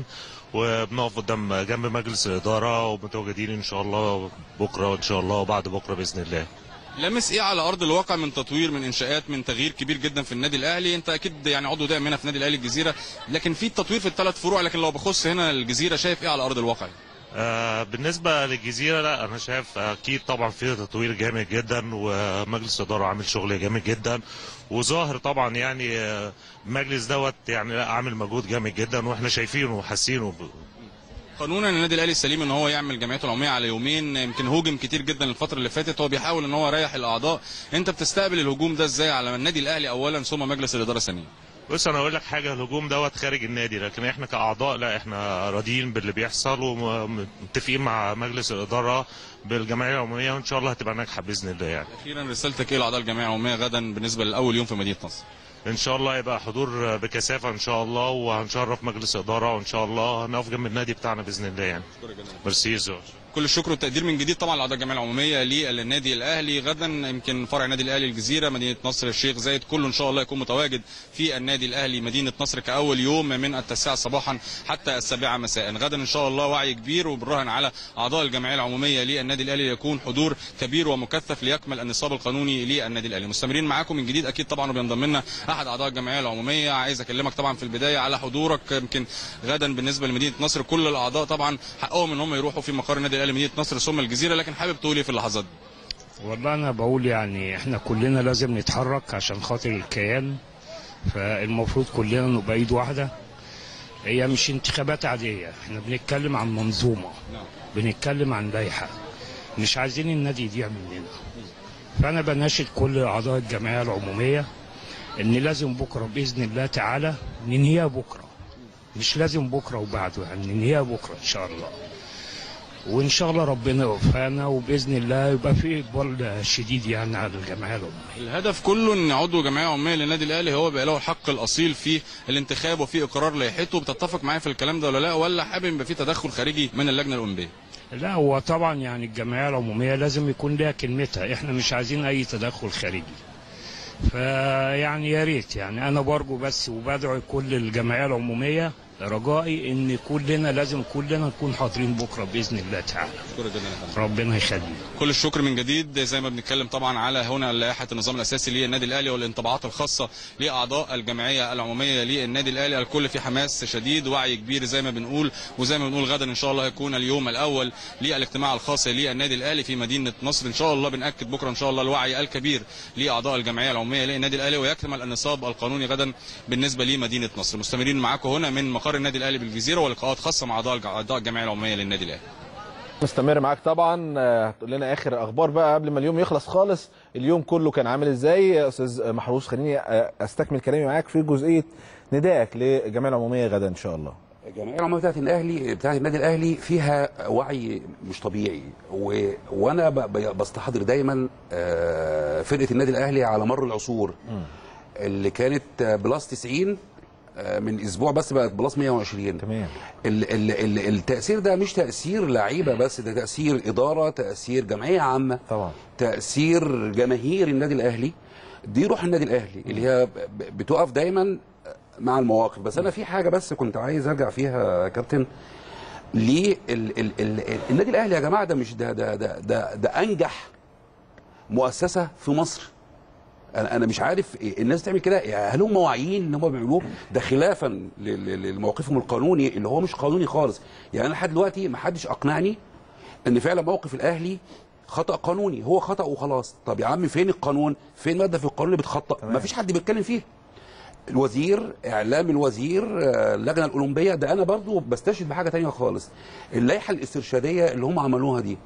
وبنقف قدام جنب مجلس الاداره ومتواجدين ان شاء الله بكره وان شاء الله وبعد بكره باذن الله لمس ايه على ارض الواقع من تطوير من انشاءات من تغيير كبير جدا في النادي الاهلي انت اكيد يعني عضو دائم هنا في النادي الاهلي الجزيره لكن في تطوير في الثلاث فروع لكن لو بخص هنا الجزيره شايف ايه على ارض الواقع آه بالنسبه للجزيره لا انا شايف اكيد طبعا في تطوير جامد جدا ومجلس الاداره عامل شغل جامد جدا وظاهر طبعا يعني آه، المجلس دوت يعني لا عامل مجهود جامد جدا واحنا شايفينه وحاسينه ب- قانونا النادي الاهلي السليم ان هو يعمل جمعيته العموميه على يومين يمكن هوجم كتير جدا الفتره اللي فاتت هو بيحاول ان هو يريح الاعضاء انت بتستقبل الهجوم ده ازاي على النادي الاهلي اولا ثم مجلس الاداره ثانيا بص انا اقول لك حاجه الهجوم دوت خارج النادي لكن احنا كاعضاء لا احنا راضيين باللي بيحصل ومتفقين مع مجلس الاداره بالجمعيه العموميه وان شاء الله هتبقى ناجحه باذن الله يعني اخيرا رسالتك ايه لاعضاء الجمعيه العموميه غدا بالنسبه لاول يوم في مدينه نصر ان شاء الله يبقى حضور بكثافه ان شاء الله وهنشرف مجلس اداره وان شاء الله هنقف جنب النادي بتاعنا باذن الله يعني ميرسي يا زوج. كل الشكر والتقدير من جديد طبعا لاعضاء الجمعيه العموميه للنادي الاهلي غدا يمكن فرع النادي الاهلي الجزيره مدينه نصر الشيخ زايد كله ان شاء الله يكون متواجد في النادي الاهلي مدينه نصر كاول يوم من التاسعه صباحا حتى السابعه مساء غدا ان شاء الله وعي كبير وبنراهن على اعضاء الجمعيه العموميه للنادي الاهلي يكون حضور كبير ومكثف ليكمل النصاب القانوني للنادي الاهلي مستمرين معاكم من جديد اكيد طبعا وبينضم لنا احد اعضاء الجمعيه العموميه عايز اكلمك طبعا في البدايه على حضورك يمكن غدا بالنسبه لمدينه نصر كل الاعضاء طبعا حقهم ان هم يروحوا في مقر النادي الاهلي مدينه نصر ثم الجزيره لكن حابب تقول ايه في اللحظات دي والله انا بقول يعني احنا كلنا لازم نتحرك عشان خاطر الكيان فالمفروض كلنا نبقى ايد واحده هي مش انتخابات عاديه احنا بنتكلم عن منظومه بنتكلم عن لائحه مش عايزين النادي يضيع مننا فانا بناشد كل اعضاء الجمعيه العموميه ان لازم بكره باذن الله تعالى ننهيها بكره مش لازم بكره وبعده يعني ننهيها بكره ان شاء الله وان شاء الله ربنا يوفقنا وباذن الله يبقى في اقبال شديد يعني على الجمعيه العموميه الهدف كله ان عضو جمعيه عموميه للنادي الاهلي هو بقى له الحق الاصيل في الانتخاب وفي اقرار لائحته بتتفق معايا في الكلام ده ولا لا ولا حابب يبقى في تدخل خارجي من اللجنه الاولمبيه لا هو طبعا يعني الجمعيه العموميه لازم يكون لها كلمتها احنا مش عايزين اي تدخل خارجي فيعني يا ريت يعني انا برجو بس وبدعو كل الجمعيه العموميه رجائي ان كلنا لازم كلنا نكون حاضرين بكره باذن الله تعالى شكرا جدا يا فندم ربنا يخليك كل الشكر من جديد زي ما بنتكلم طبعا على هنا لائحه النظام الاساسي للنادي الاهلي والانطباعات الخاصه لاعضاء الجمعيه العموميه للنادي الاهلي الكل في حماس شديد وعي كبير زي ما بنقول وزي ما بنقول غدا ان شاء الله هيكون اليوم الاول للاجتماع الخاص للنادي الاهلي في مدينه نصر ان شاء الله بناكد بكره ان شاء الله الوعي الكبير لاعضاء الجمعيه العموميه للنادي الاهلي ويكتمل النصاب القانوني غدا بالنسبه لمدينه نصر مستمرين معاكم هنا من مقر النادي الاهلي بالجزيره ولقاءات خاصه مع اعضاء اعضاء الجمعيه العموميه للنادي الاهلي مستمر معاك طبعا آه، هتقول لنا اخر اخبار بقى قبل ما اليوم يخلص خالص اليوم كله كان عامل ازاي يا استاذ محروس خليني آه، استكمل كلامي معاك في جزئيه ندائك للجمعيه العموميه غدا ان شاء الله الجمعيه العموميه بتاعت الاهلي بتاعت النادي الاهلي فيها وعي مش طبيعي و... وانا ب... ب- بستحضر دايما آه، فرقه النادي الاهلي على مر العصور اللي كانت آه، بلس 90 آه، من اسبوع بس بقت بلس 120 تمام ال ال ال التاثير ده مش تاثير لعيبه بس ده تاثير اداره تاثير جمعيه عامه طبعا تاثير جماهير النادي الاهلي دي روح النادي الاهلي اللي هي ب- بتقف دايما مع المواقف بس انا في حاجه بس كنت عايز ارجع فيها يا كابتن ليه ال ال ال النادي الاهلي يا جماعه ده مش ده ده ده ده, ده انجح مؤسسه في مصر انا انا مش عارف إيه الناس تعمل كده يعني هل هم واعيين ان هم بيعملوه ده خلافا ل- ل- لموقفهم القانوني اللي هو مش قانوني خالص يعني انا لحد دلوقتي ما حدش اقنعني ان فعلا موقف الاهلي خطا قانوني هو خطا وخلاص طب يا عم فين القانون فين ماده في القانون اللي بتخطا ما فيش حد بيتكلم فيها الوزير اعلام الوزير آه، اللجنه الاولمبيه ده انا برضو بستشهد بحاجه تانية خالص اللائحه الاسترشاديه اللي هم عملوها دي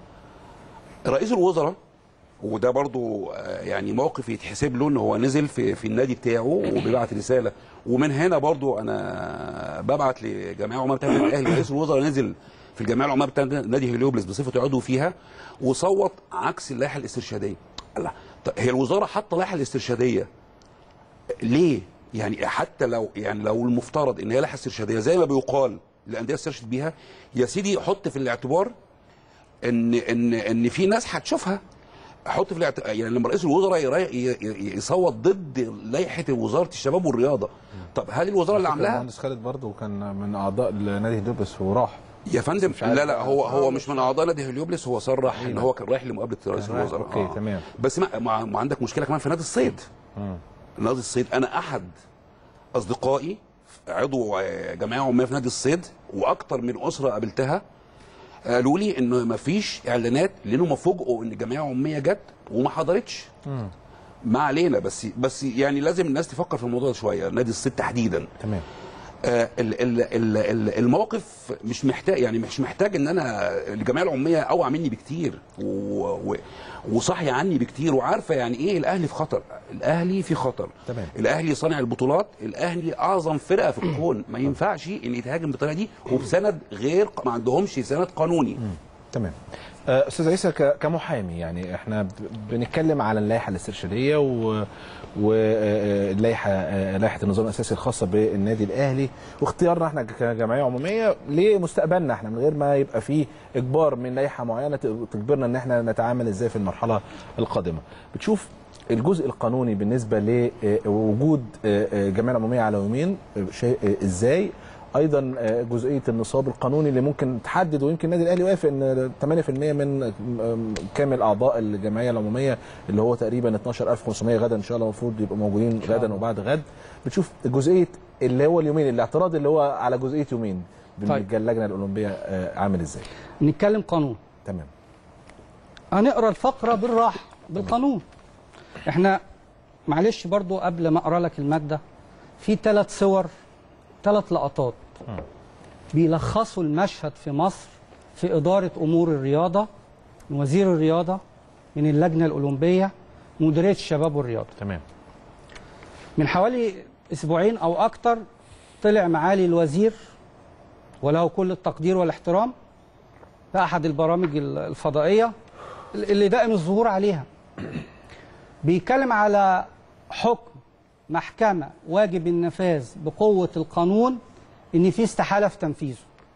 رئيس الوزراء وده برضو آه، يعني موقف يتحسب له ان هو نزل في في النادي بتاعه وبيبعت رساله ومن هنا برضو انا ببعت لجمعيه عمال بتاعت النادي الاهلي رئيس الوزراء نزل في الجمعيه العمال بتاعت نادي هليوبلس بصفته عضو فيها وصوت عكس اللائحه الاسترشاديه الله طب هي الوزاره حاطه اللائحه الاسترشاديه ليه؟ يعني حتى لو يعني لو المفترض ان هي لائحه استرشاديه زي ما بيقال الانديه استرشد بيها يا سيدي حط في الاعتبار ان ان ان في ناس هتشوفها حط في الاعتبار يعني لما رئيس الوزراء يرا- ي- ي- يصوت ضد لائحه وزاره الشباب والرياضه طب هل الوزاره اللي عاملاها المهندس خالد برضو كان من اعضاء نادي هليوبلس وراح يا فندم مش عارف لا لا بقى. هو هو مش من اعضاء نادي هليوبلس هو صرح ان هو كان رايح لمقابله رئيس كان رايح، الوزراء أوكي، تمام. بس ما, ما, ما عندك مشكله كمان في نادي الصيد نادي الصيد انا احد اصدقائي عضو آه، جمعيه عموميه في نادي الصيد واكتر من اسره قابلتها قالوا لي انه ما فيش اعلانات لانهم فوجئوا ان الجمعيه العموميه جت وما حضرتش ما علينا بس بس يعني لازم الناس تفكر في الموضوع ده شويه نادي الصيد تحديدا تمام آه، ال- ال- ال- ال- الموقف مش محتاج يعني مش محتاج ان انا الجمعيه العموميه اوعى مني بكتير و- و- وصاحيه عني بكتير وعارفه يعني ايه الاهلي في خطر الاهلي في خطر تمام. الاهلي صانع البطولات الاهلي اعظم فرقه في الكون ما ينفعش ان يتهاجم بالطريقه دي وبسند غير ما عندهمش سند قانوني تمام آه، استاذ عيسى ك- كمحامي يعني احنا ب- بنتكلم على اللائحه الاسترشاديه و واللائحه لائحه النظام الاساسي الخاصه بالنادي الاهلي واختيارنا احنا كجمعيه عموميه لمستقبلنا احنا من غير ما يبقى فيه اجبار من لائحه معينه ت- تجبرنا ان احنا نتعامل ازاي في المرحله القادمه بتشوف الجزء القانوني بالنسبه لوجود الجمعيه العموميه على يومين شيء ازاي ايضا آه، جزئيه النصاب القانوني اللي ممكن تحدد ويمكن النادي الاهلي وافق ان 8% من آم، كامل اعضاء الجمعيه العموميه اللي هو تقريبا 12500 غدا ان شاء الله المفروض يبقوا موجودين غدا وبعد غد بتشوف جزئيه اللي هو اليومين الاعتراض اللي هو على جزئيه يومين بالنسبه اللجنه الاولمبيه آه، عامل ازاي نتكلم قانون تمام هنقرا الفقره بالراحه بالقانون احنا معلش برضو قبل ما اقرا لك الماده في ثلاث صور ثلاث لقطات بيلخصوا المشهد في مصر في اداره امور الرياضه من وزير الرياضه من اللجنه الاولمبيه مديريه الشباب والرياضه تمام من حوالي اسبوعين او اكتر طلع معالي الوزير وله كل التقدير والاحترام في احد البرامج الفضائيه اللي دائم الظهور عليها بيتكلم على حكم محكمه واجب النفاذ بقوه القانون ان في استحاله في تنفيذه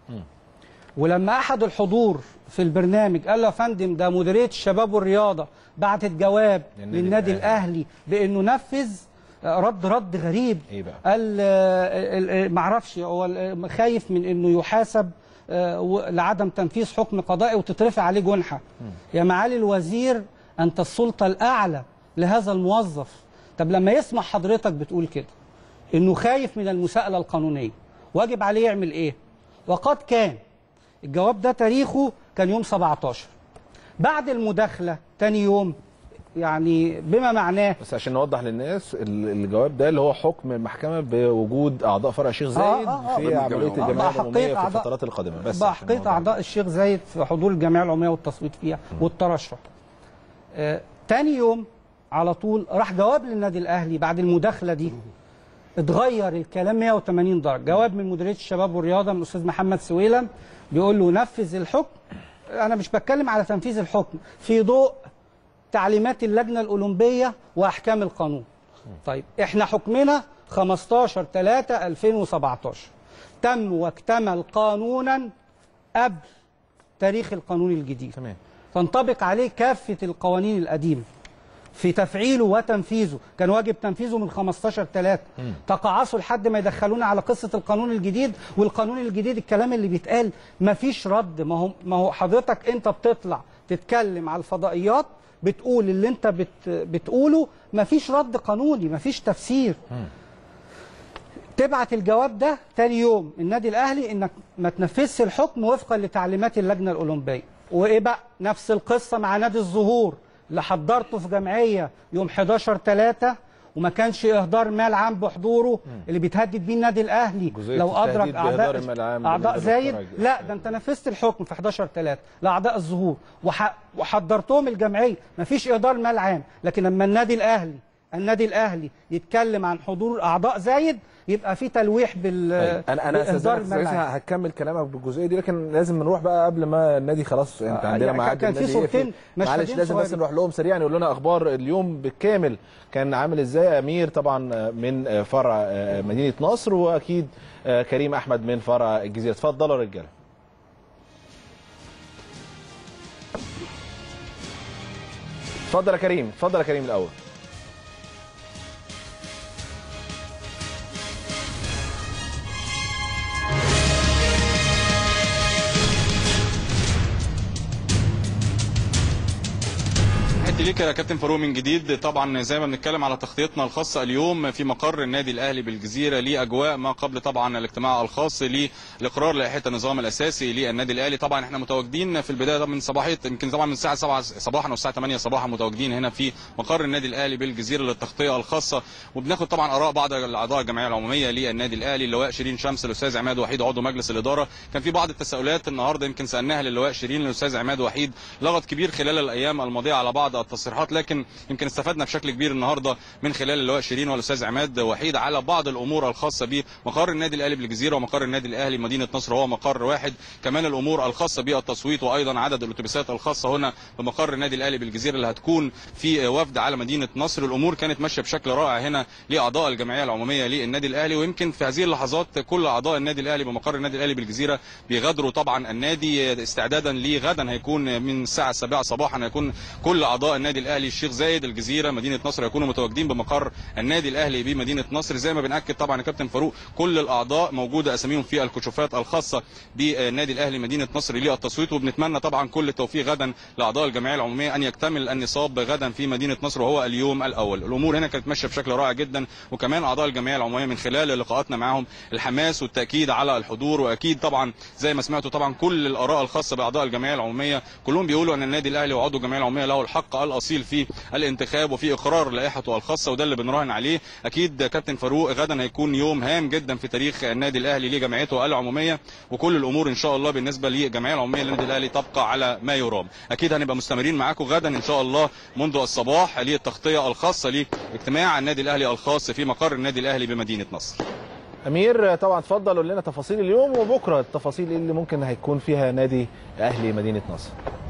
ولما احد الحضور في البرنامج قال له يا فندم ده مديريه الشباب والرياضه بعتت جواب للنادي للنادي الأهلي. الاهلي بانه نفذ آه، رد رد غريب ايه بقى قال آه، آه، معرفش هو آه، خايف من انه يحاسب آه، و- لعدم تنفيذ حكم قضائي وتترفع عليه جنحه يا معالي الوزير انت السلطه الاعلى لهذا الموظف طب لما يسمع حضرتك بتقول كده انه خايف من المساءله القانونيه واجب عليه يعمل ايه وقد كان الجواب ده تاريخه كان يوم 17 بعد المداخله تاني يوم يعني بما معناه بس عشان نوضح للناس ال- الجواب ده اللي هو حكم المحكمه بوجود اعضاء فرع الشيخ زايد آه، آه. في عمليه آه، الجمعيه بحقيقة العموميه في أعضاء- الفترات القادمه بس عشان بحقيقة نوضح. أعضاء الشيخ زايد في حضور الجمعية العمومية والتصويت فيها والترشح آه تاني يوم على طول راح جواب للنادي الأهلي بعد المداخلة دي اتغير الكلام 180 درجة جواب من مديرية الشباب والرياضة من الأستاذ محمد سويلم بيقول له نفذ الحكم أنا مش بتكلم على تنفيذ الحكم في ضوء تعليمات اللجنة الأولمبية وأحكام القانون طيب احنا حكمنا 15 3 2017 تم واكتمل قانونا قبل تاريخ القانون الجديد تمام تنطبق عليه كافة القوانين القديمة في تفعيله وتنفيذه كان واجب تنفيذه من 15 3 تقاعسوا لحد ما يدخلونا على قصة القانون الجديد والقانون الجديد الكلام اللي بيتقال مفيش رد ما هو ما هو حضرتك انت بتطلع تتكلم على الفضائيات بتقول اللي انت بت بتقوله مفيش رد قانوني مفيش تفسير تبعت الجواب ده تاني يوم النادي الاهلي انك ما تنفذش الحكم وفقا لتعليمات اللجنه الاولمبيه وايه بقى نفس القصه مع نادي الزهور اللي حضرته في جمعيه يوم 11 3 وما كانش اهدار مال عام بحضوره اللي بيتهدد بيه النادي الاهلي جزئية لو التهديد ادرك بإهدار اعضاء المال العام اعضاء بالنسبة زايد للفرج. لا ده انت نفذت الحكم في 11 3 لاعضاء الظهور وح... وحضرتهم الجمعيه مفيش اهدار مال عام لكن لما النادي الاهلي النادي الاهلي يتكلم عن حضور اعضاء زايد يبقى في تلويح بال طيب. انا انا بإهدار استاذنك المال العام. ساعتها هكمل كلامك بالجزئيه دي لكن لازم نروح بقى قبل ما النادي خلاص انت آه، عندنا يعني ميعاد كان في النادي صورتين يقفل. مشهدين معلش لازم بس صغيرين. نروح لهم سريعا يقول لنا اخبار اليوم بالكامل كان عامل ازاي امير طبعا من فرع مدينه نصر واكيد كريم احمد من فرع الجزيره اتفضلوا يا رجاله اتفضل يا كريم اتفضل يا كريم الاول تحياتي ليك يا كابتن فاروق من جديد طبعا زي ما بنتكلم على تغطيتنا الخاصه اليوم في مقر النادي الاهلي بالجزيره لاجواء ما قبل طبعا الاجتماع الخاص لاقرار لائحه النظام الاساسي للنادي الاهلي طبعا احنا متواجدين في البدايه طبعا من صباحيه يمكن طبعا من الساعه 7 صباحا والساعه 8 صباحا متواجدين هنا في مقر النادي الاهلي بالجزيره للتغطيه الخاصه وبناخد طبعا اراء بعض الاعضاء الجمعيه العموميه للنادي الاهلي اللواء شيرين شمس الاستاذ عماد وحيد عضو مجلس الاداره كان في بعض التساؤلات النهارده يمكن سالناها للواء شيرين للاستاذ عماد وحيد لغط كبير خلال الايام الماضيه على بعض التصريحات لكن يمكن استفدنا بشكل كبير النهارده من خلال اللواء شيرين والاستاذ عماد وحيد على بعض الامور الخاصه بمقر النادي الاهلي بالجزيره ومقر النادي الاهلي مدينه نصر هو مقر واحد كمان الامور الخاصه بالتصويت وايضا عدد الاتوبيسات الخاصه هنا بمقر النادي الاهلي بالجزيره اللي هتكون في وفد على مدينه نصر الامور كانت ماشيه بشكل رائع هنا لاعضاء الجمعيه العموميه للنادي الاهلي ويمكن في هذه اللحظات كل اعضاء النادي الاهلي بمقر النادي الاهلي بالجزيره بيغادروا طبعا النادي استعدادا لغدا هيكون من الساعه 7 صباحا هيكون كل اعضاء النادي الاهلي الشيخ زايد الجزيره مدينه نصر يكونوا متواجدين بمقر النادي الاهلي بمدينه نصر زي ما بناكد طبعا يا كابتن فاروق كل الاعضاء موجوده اساميهم في الكشوفات الخاصه بالنادي الاهلي مدينه نصر للتصويت وبنتمنى طبعا كل التوفيق غدا لاعضاء الجمعيه العموميه ان يكتمل النصاب غدا في مدينه نصر وهو اليوم الاول الامور هنا كانت ماشيه بشكل رائع جدا وكمان اعضاء الجمعيه العموميه من خلال لقاءاتنا معاهم الحماس والتاكيد على الحضور واكيد طبعا زي ما سمعتوا طبعا كل الاراء الخاصه باعضاء الجمعيه العموميه كلهم بيقولوا ان النادي الاهلي وعضو الجمعيه العموميه له الحق الاصيل في الانتخاب وفي اقرار لائحته الخاصه وده اللي بنراهن عليه اكيد كابتن فاروق غدا هيكون يوم هام جدا في تاريخ النادي الاهلي لجمعيته العموميه وكل الامور ان شاء الله بالنسبه للجمعيه العموميه للنادي الاهلي تبقى على ما يرام اكيد هنبقى مستمرين معاكم غدا ان شاء الله منذ الصباح للتغطيه الخاصه لاجتماع النادي الاهلي الخاص في مقر النادي الاهلي بمدينه نصر امير طبعا اتفضل قول لنا تفاصيل اليوم وبكره التفاصيل إيه اللي ممكن هيكون فيها نادي اهلي مدينه نصر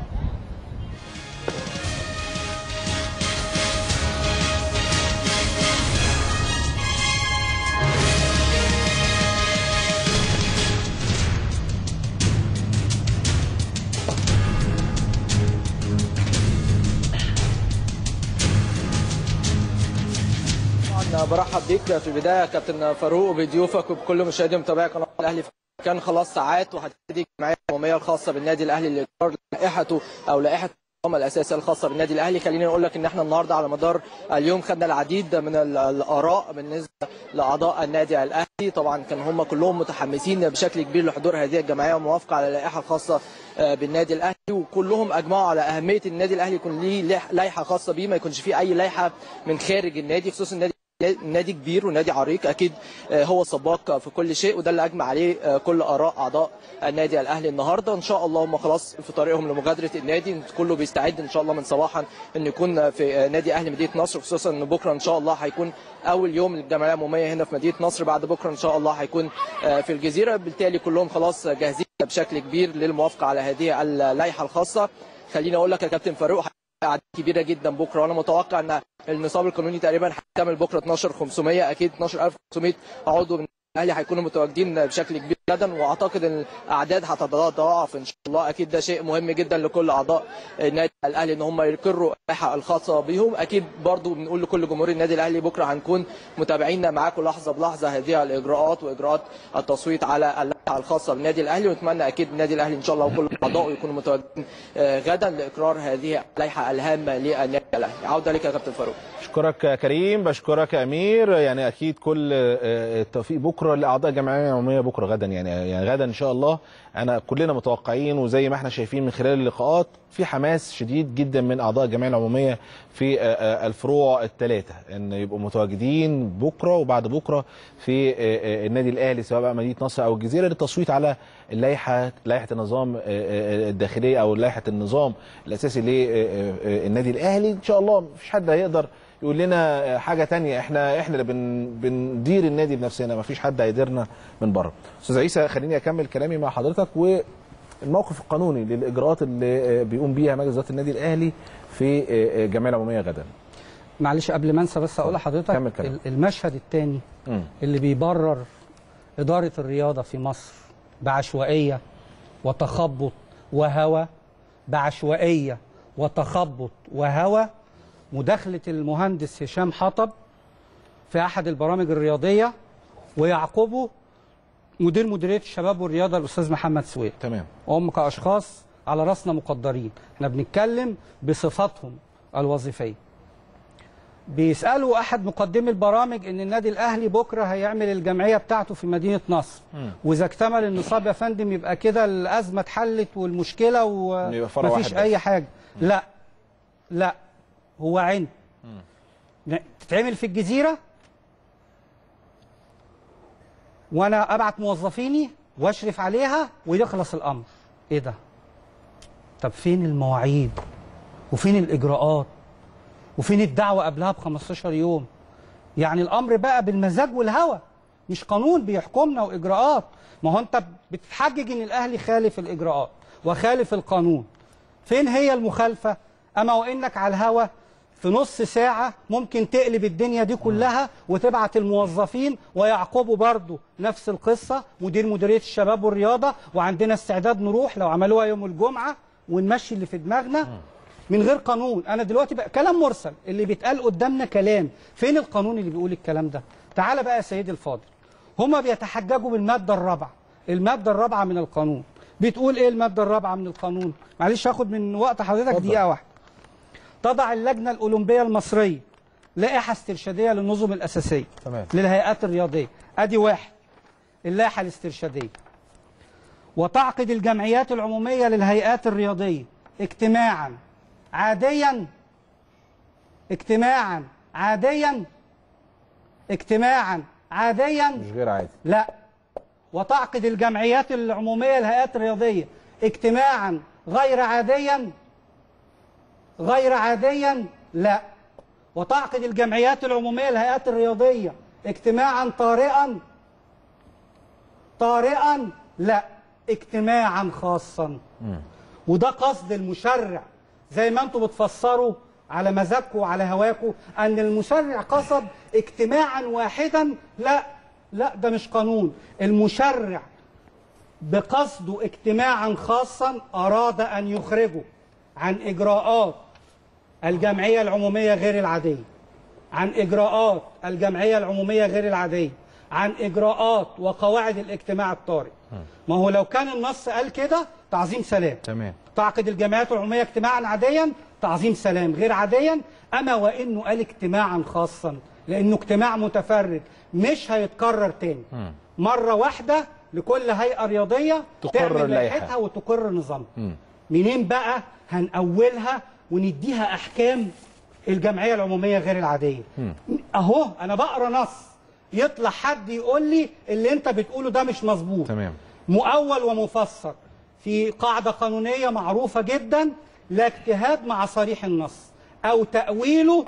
طبعا برحب بيك في البدايه كابتن فاروق وبضيوفك وبكل مشاهدي ومتابعي قناه الاهلي كان خلاص ساعات وهتبتدي الجمعيه العموميه الخاصه بالنادي الاهلي لاقرار لائحته او لائحه النظام الاساسيه الخاصه بالنادي الاهلي خليني اقول لك ان احنا النهارده على مدار اليوم خدنا العديد من ال- الاراء بالنسبه لاعضاء النادي الاهلي طبعا كان هم كلهم متحمسين بشكل كبير لحضور هذه الجمعيه وموافقه على اللائحه الخاصه آه، بالنادي الاهلي وكلهم اجمعوا على اهميه النادي الاهلي يكون ليه لائح- لائحه خاصه بيه ما يكونش فيه اي لائحه من خارج النادي خصوصا النادي نادي كبير ونادي عريق اكيد آه، هو سباق في كل شيء وده اللي اجمع عليه آه، كل اراء اعضاء النادي الاهلي النهارده ان شاء الله هم خلاص في طريقهم لمغادره النادي كله بيستعد ان شاء الله من صباحا ان يكون في آه، نادي اهلي مدينه نصر خصوصا ان بكره ان شاء الله هيكون اول يوم للجمعيه العموميه هنا في مدينه نصر بعد بكره ان شاء الله هيكون آه، في الجزيره بالتالي كلهم خلاص جاهزين بشكل كبير للموافقه على هذه اللائحه الخاصه خليني اقول لك يا كابتن فاروق اعداد كبيره جدا بكره وانا متوقع ان النصاب القانوني تقريبا هيكمل بكره 12500 اكيد 12500 عضو من الاهلي هيكونوا متواجدين بشكل كبير جدا واعتقد ان الاعداد هتتضاعف ان شاء الله اكيد ده شيء مهم جدا لكل اعضاء النادي الاهلي ان هم يقروا اللائحه الخاصه بيهم اكيد برضو بنقول لكل جمهور النادي الاهلي بكره هنكون متابعين معاكم لحظه بلحظه هذه الاجراءات واجراءات التصويت على اللائحه الخاصه بالنادي الاهلي ونتمنى اكيد النادي الاهلي ان شاء الله وكل اعضائه يكونوا متواجدين آه، غدا لاقرار هذه اللائحه الهامه للنادي الاهلي عوده لك يا كابتن فاروق بشكرك يا كريم بشكرك يا امير يعني اكيد كل آه، التوفيق بكره لاعضاء الجمعيه العموميه بكره غدا يعني يعني غدا ان شاء الله انا كلنا متوقعين وزي ما احنا شايفين من خلال اللقاءات في حماس شديد جدا من اعضاء الجمعيه العموميه في آه، آه، الفروع الثلاثه ان يبقوا متواجدين بكره وبعد بكره في آه، آه، النادي الاهلي سواء بقى مدينه نصر او الجزيره للتصويت على اللائحه لائحه النظام آه، آه، الداخليه او لائحه النظام الاساسي للنادي الاهلي ان شاء الله مفيش حد هيقدر يقول لنا حاجه تانية احنا احنا اللي بن بندير النادي بنفسنا مفيش حد هيديرنا من بره استاذ عيسى خليني اكمل كلامي مع حضرتك والموقف القانوني للاجراءات اللي بيقوم بيها مجلس اداره النادي الاهلي في الجمعيه العموميه غدا معلش قبل ما انسى بس اقول لحضرتك كمل كلام. ال- المشهد الثاني مم. اللي بيبرر إدارة الرياضة في مصر بعشوائية وتخبط وهوى بعشوائية وتخبط وهوى مداخلة المهندس هشام حطب في أحد البرامج الرياضية ويعقبه مدير مديرية الشباب والرياضة الأستاذ محمد سويد تمام وهم كأشخاص على رأسنا مقدرين احنا بنتكلم بصفاتهم الوظيفية بيسألوا أحد مقدمي البرامج إن النادي الأهلي بكرة هيعمل الجمعية بتاعته في مدينة نصر وإذا اكتمل النصاب يا فندم يبقى كده الأزمة اتحلت والمشكلة يبقى فرع ومفيش واحد أي بس. حاجة لا لا هو عند تتعمل في الجزيرة وأنا أبعت موظفيني وأشرف عليها ويخلص الأمر إيه ده؟ طب فين المواعيد؟ وفين الإجراءات؟ وفين الدعوة قبلها ب 15 يوم يعني الأمر بقى بالمزاج والهوى مش قانون بيحكمنا وإجراءات ما هو أنت بتتحجج إن الأهلي خالف الإجراءات وخالف القانون فين هي المخالفة أما وإنك على الهوى في نص ساعة ممكن تقلب الدنيا دي كلها وتبعت الموظفين ويعقبوا برضو نفس القصة مدير مديرية الشباب والرياضة وعندنا استعداد نروح لو عملوها يوم الجمعة ونمشي اللي في دماغنا من غير قانون انا دلوقتي بقى كلام مرسل اللي بيتقال قدامنا كلام فين القانون اللي بيقول الكلام ده تعال بقى يا سيدي الفاضل هما بيتحججوا بالماده الرابعه الماده الرابعه من القانون بتقول ايه الماده الرابعه من القانون معلش هاخد من وقت حضرتك دقيقه واحده تضع اللجنه الاولمبيه المصريه لائحه استرشاديه للنظم الاساسيه تمام للهيئات الرياضيه ادي واحد اللائحه الاسترشاديه وتعقد الجمعيات العموميه للهيئات الرياضيه اجتماعا عاديا اجتماعا عاديا اجتماعا عاديا مش غير عادي لا وتعقد الجمعيات العمومية الهيئات الرياضية اجتماعا غير عاديا غير عاديا لا وتعقد الجمعيات العمومية الهيئات الرياضية اجتماعا طارئا طارئا لا اجتماعا خاصا وده قصد المشرع زي ما انتم بتفسروا على مزاجكم وعلى هواكم ان المشرع قصد اجتماعا واحدا لا لا ده مش قانون المشرع بقصده اجتماعا خاصا اراد ان يخرجه عن اجراءات الجمعيه العموميه غير العاديه عن اجراءات الجمعيه العموميه غير العاديه عن اجراءات وقواعد الاجتماع الطارئ ما هو لو كان النص قال كده تعظيم سلام تمام تعقد الجمعيات العموميه اجتماعا عاديا تعظيم سلام غير عاديا اما وانه قال اجتماعا خاصا لانه اجتماع متفرد مش هيتكرر تاني مره واحده لكل هيئه رياضيه تقرر تعمل لائحة. لائحتها وتقر نظامها مم. منين بقى هنأولها ونديها احكام الجمعيه العموميه غير العاديه مم. اهو انا بقرا نص يطلع حد يقول لي اللي انت بتقوله ده مش مظبوط تمام مؤول ومفسر في قاعدة قانونية معروفة جدا لا اجتهاد مع صريح النص أو تأويله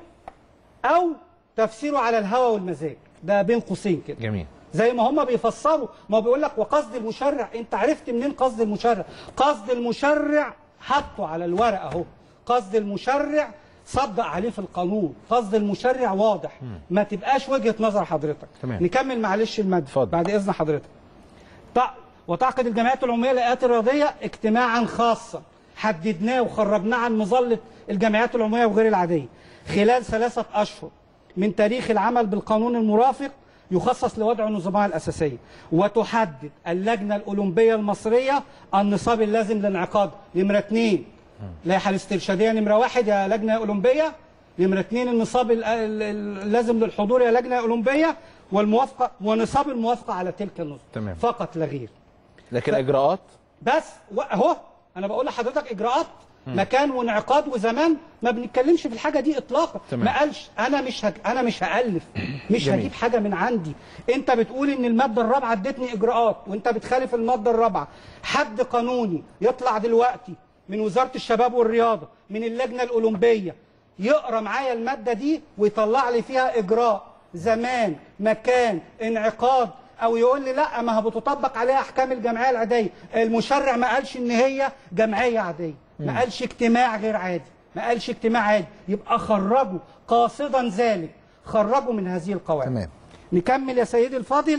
أو تفسيره على الهوى والمزاج ده بين قوسين كده جميل زي ما هم بيفسروا ما هو بيقول لك وقصد المشرع انت عرفت منين قصد المشرع قصد المشرع حطه على الورق اهو قصد المشرع صدق عليه في القانون قصد المشرع واضح ما تبقاش وجهة نظر حضرتك تمام. نكمل معلش المادة اتفضل. بعد اذن حضرتك تع- وتعقد الجمعيات العموميه للهيئات الرياضيه اجتماعا خاصا حددناه وخرجناه عن مظله الجمعيات العموميه وغير العاديه خلال ثلاثه اشهر من تاريخ العمل بالقانون المرافق يخصص لوضع النظامها الاساسيه وتحدد اللجنه الاولمبيه المصريه النصاب اللازم للانعقاد نمره اثنين اللائحه الاسترشاديه نمره واحد يا لجنه اولمبيه نمره اثنين النصاب ال- ال- ال- اللازم للحضور يا لجنه اولمبيه والموافقه ونصاب الموافقه على تلك النظم تمام. فقط لا غير لكن اجراءات بس و- اهو انا بقول لحضرتك اجراءات مكان وانعقاد وزمان ما بنتكلمش في الحاجه دي اطلاقا تمام. ما قالش انا مش هج... انا مش هالف مش جميل. هجيب حاجه من عندي انت بتقول ان الماده الرابعه ادتني اجراءات وانت بتخالف الماده الرابعه حد قانوني يطلع دلوقتي من وزاره الشباب والرياضه من اللجنه الاولمبيه يقرا معايا الماده دي ويطلع لي فيها اجراء زمان مكان انعقاد او يقول لي لا ما هو بتطبق عليها احكام الجمعيه العاديه المشرع ما قالش ان هي جمعيه عاديه ما قالش اجتماع غير عادي ما قالش اجتماع عادي يبقى خرجوا قاصدا ذلك خرجوا من هذه القواعد تمام. نكمل يا سيدي الفاضل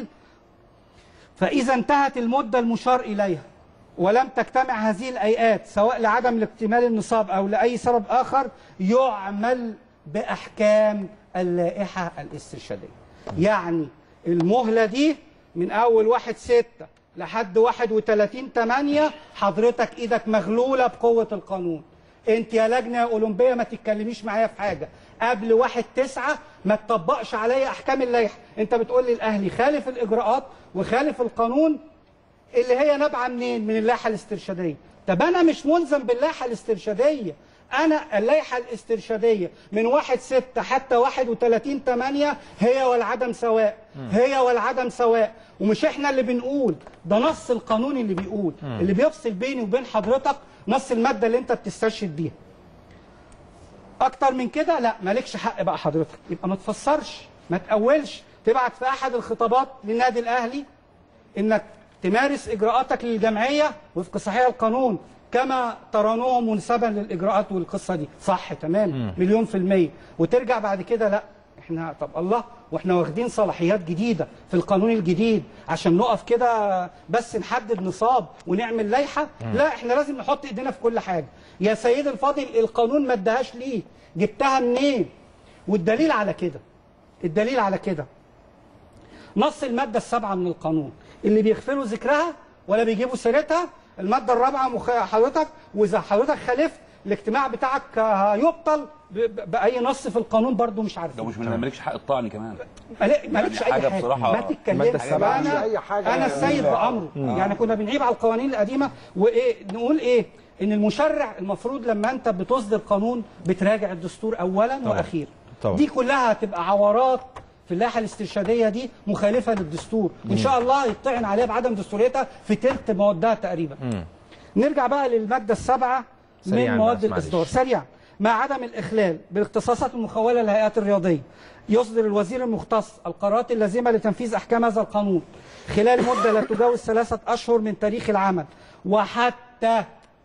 فإذا انتهت المدة المشار إليها ولم تجتمع هذه الأيئات سواء لعدم اكتمال النصاب أو لأي سبب آخر يعمل بأحكام اللائحة الاسترشادية يعني المهلة دي من أول واحد ستة لحد واحد وتلاتين تمانية حضرتك إيدك مغلولة بقوة القانون انت يا لجنه اولمبيه ما تتكلميش معايا في حاجه قبل واحد تسعة ما تطبقش عليا احكام اللائحه انت بتقول لي الاهلي خالف الاجراءات وخالف القانون اللي هي نابعه منين من اللائحه الاسترشاديه طب انا مش ملزم باللائحه الاسترشاديه انا اللائحه الاسترشاديه من واحد ستة حتى واحد وتلاتين تمانية هي والعدم سواء هي والعدم سواء ومش احنا اللي بنقول ده نص القانون اللي بيقول اللي بيفصل بيني وبين حضرتك نص الماده اللي انت بتستشهد بيها اكتر من كده لا مالكش حق بقى حضرتك يبقى ما تفسرش ما تأولش تبعت في احد الخطابات للنادي الاهلي انك تمارس اجراءاتك للجمعيه وفق صحيح القانون كما ترانوه منسبا للاجراءات والقصه دي صح تمام مليون في الميه وترجع بعد كده لا احنا طب الله واحنا واخدين صلاحيات جديده في القانون الجديد عشان نقف كده بس نحدد نصاب ونعمل لائحه لا احنا لازم نحط ايدينا في كل حاجه يا سيدي الفاضل القانون ما اداهاش ليه جبتها منين والدليل على كده الدليل على كده نص المادة السابعة من القانون اللي بيغفلوا ذكرها ولا بيجيبوا سيرتها المادة الرابعة مخ... حضرتك وإذا حضرتك خالفت الاجتماع بتاعك هيبطل ب- ب- باي نص في القانون برضو مش ده عارفين مش من مالكش حق الطعن كمان مالك- مالكش يعني اي حاجة حاجه بصراحة- ما تتكلمش المادة السابعة انا مش أي حاجة انا السيد يعني- بامره مم. يعني كنا بنعيب على القوانين القديمه وايه نقول ايه ان المشرع المفروض لما انت بتصدر قانون بتراجع الدستور اولا طبعاً. واخيرا طبعاً. دي كلها هتبقى عورات في اللائحه الاسترشاديه دي مخالفه للدستور وان مم. شاء الله يطعن عليها بعدم دستوريتها في تلت موادها تقريبا مم. نرجع بقى للماده السابعه سريعاً من مواد بس، معلش. الاصدار سريعا مع عدم الاخلال بالاختصاصات المخوله للهيئات الرياضيه يصدر الوزير المختص القرارات اللازمه لتنفيذ احكام هذا القانون خلال مده لا تجاوز ثلاثه اشهر من تاريخ العمل وحتى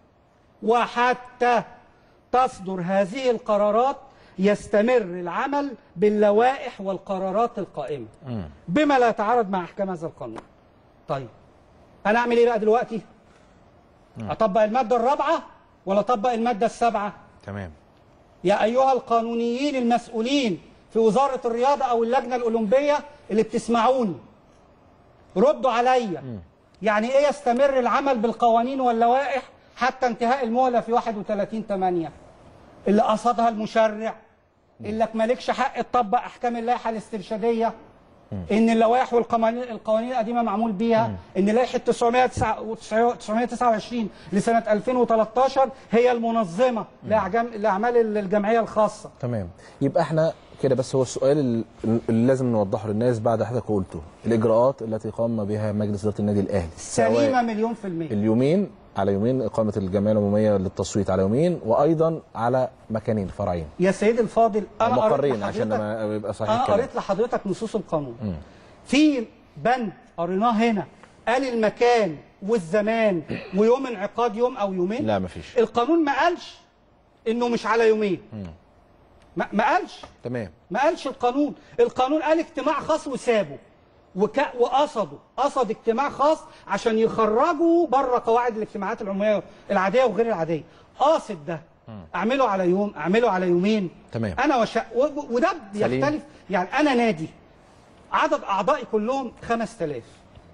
وحتى تصدر هذه القرارات يستمر العمل باللوائح والقرارات القائمه بما لا يتعارض مع احكام هذا القانون. طيب انا اعمل ايه بقى دلوقتي؟ اطبق الماده الرابعه ولا اطبق الماده السابعه؟ تمام يا ايها القانونيين المسؤولين في وزاره الرياضه او اللجنه الاولمبيه اللي بتسمعوني ردوا عليا يعني ايه يستمر العمل بالقوانين واللوائح حتى انتهاء المهله في 31 8 اللي قصدها المشرع اللي مالكش حق تطبق احكام اللائحه الاسترشاديه ان اللوائح والقوانين القوانين القديمه معمول بيها ان لائحه 929 لسنه 2013 هي المنظمه لأعجام- لاعمال الجمعيه الخاصه تمام يبقى احنا كده بس هو السؤال ال- اللي لازم نوضحه للناس بعد حضرتك قلته الاجراءات التي قام بها مجلس اداره النادي الاهلي سليمه سواء مليون في الميه اليومين على يومين اقامه الجمعيه العموميه للتصويت على يومين وايضا على مكانين فرعين يا سيدي الفاضل انا قريت مقرين عشان لحضرتك- ما يبقى صحيح انا الكلام. قريت لحضرتك نصوص القانون مم. في بند قريناه هنا قال المكان والزمان ويوم انعقاد يوم او يومين لا مفيش القانون ما قالش انه مش على يومين ما ما قالش تمام ما قالش القانون القانون قال اجتماع خاص وسابه وك... وقصدوا قصد اجتماع خاص عشان يخرجوا بره قواعد الاجتماعات العموميه العاديه وغير العاديه قاصد ده اعمله على يوم اعمله على يومين تمام انا وش... و... وده سليم. يختلف يعني انا نادي عدد اعضائي كلهم 5000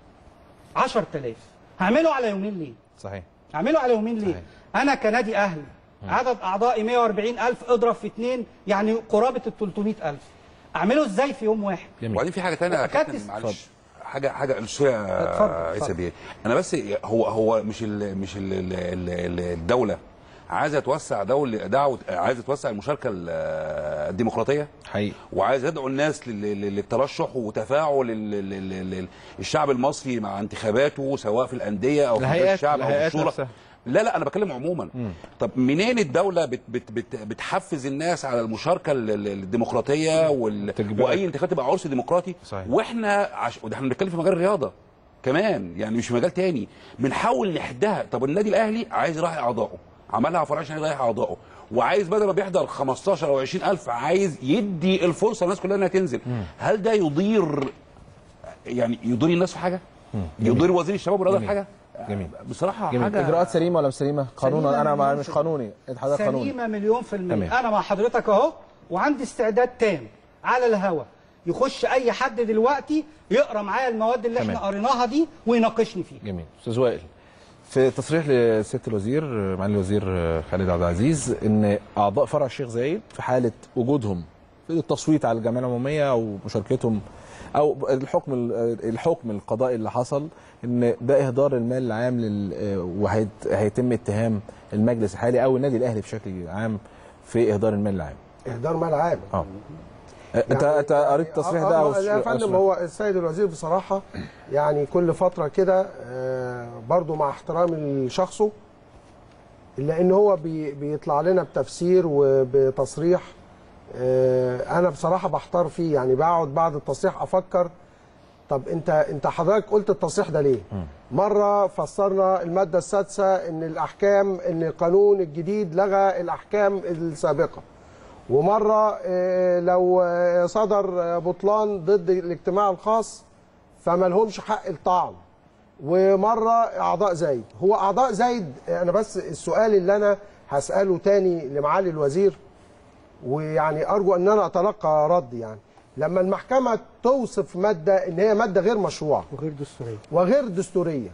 10000 هعمله على يومين ليه صحيح اعمله على يومين ليه؟ انا كنادي اهلي عدد اعضائي 140000 اضرب في اثنين يعني قرابه ال 300000 اعمله ازاي في يوم واحد؟ وبعدين في حاجه ثانيه يا كاتس. كابتن معلش حاجه حاجه سوري يا اتفضل، عيسى اتفضل. بيه انا بس هو هو مش ال مش ال ال ال الدوله عايزه توسع دولة دعوه عايزه توسع المشاركه ال- الديمقراطيه حقيقي وعايز يدعو الناس لل- لل- للترشح وتفاعل ال- ال- ال- ال- الشعب المصري مع انتخاباته سواء في الانديه او في مجلس الهيئات- الشعب او في الهيئات الشورى نفسها. لا لا انا بتكلم عموما طب منين الدوله بت بت بت بتحفز الناس على المشاركه ال- ال- الديمقراطيه وال... تجبرك. واي انتخابات تبقى عرس ديمقراطي صحيح. واحنا عش... وده احنا بنتكلم في مجال الرياضه كمان يعني مش في مجال تاني بنحاول نحدها طب النادي الاهلي عايز يراعي اعضائه عملها فرع عشان يراعي اعضائه وعايز بدل ما بيحضر 15 او 20 الف عايز يدي الفرصه للناس كلها انها تنزل هل ده يضير يعني يضير الناس في حاجه يضير وزير الشباب والرياضه في جميل. حاجه جميل بصراحه جميل حاجه اجراءات سليمه ولا مش سليمه قانونا سليمة انا مع مليون مش في قانوني انت حضرتك قانوني سليمه مليون في المية تمام. انا مع حضرتك اهو وعندي استعداد تام على الهوا يخش اي حد دلوقتي يقرا معايا المواد اللي تمام. احنا قريناها دي ويناقشني فيها جميل استاذ وائل في تصريح لسياده الوزير معالي الوزير خالد عبد العزيز ان اعضاء فرع الشيخ زايد في حاله وجودهم في التصويت على الجمعيه العموميه او مشاركتهم او الحكم الحكم القضائي اللي حصل ان ده اهدار المال العام لل وهيتم اتهام المجلس الحالي او النادي الاهلي بشكل عام في اهدار المال العام اهدار مال عام اه انت انت قريت التصريح ده او يا أو فندم سمعت؟ هو السيد الوزير بصراحه يعني كل فتره كده آه، برضو مع احترامي لشخصه الا ان هو بي بيطلع لنا بتفسير وبتصريح آه، انا بصراحه بحتار فيه يعني بقعد بعد التصريح افكر طب انت انت حضرتك قلت التصريح ده ليه؟ مره فسرنا الماده السادسه ان الاحكام ان القانون الجديد لغى الاحكام السابقه ومره آه، لو آه، صدر آه، بطلان ضد الاجتماع الخاص فما لهمش حق الطعن ومره اعضاء زايد هو اعضاء زايد انا بس السؤال اللي انا هساله تاني لمعالي الوزير ويعني ارجو ان انا اتلقى رد يعني لما المحكمه توصف ماده ان هي ماده غير مشروعه وغير دستوريه وغير دستوريه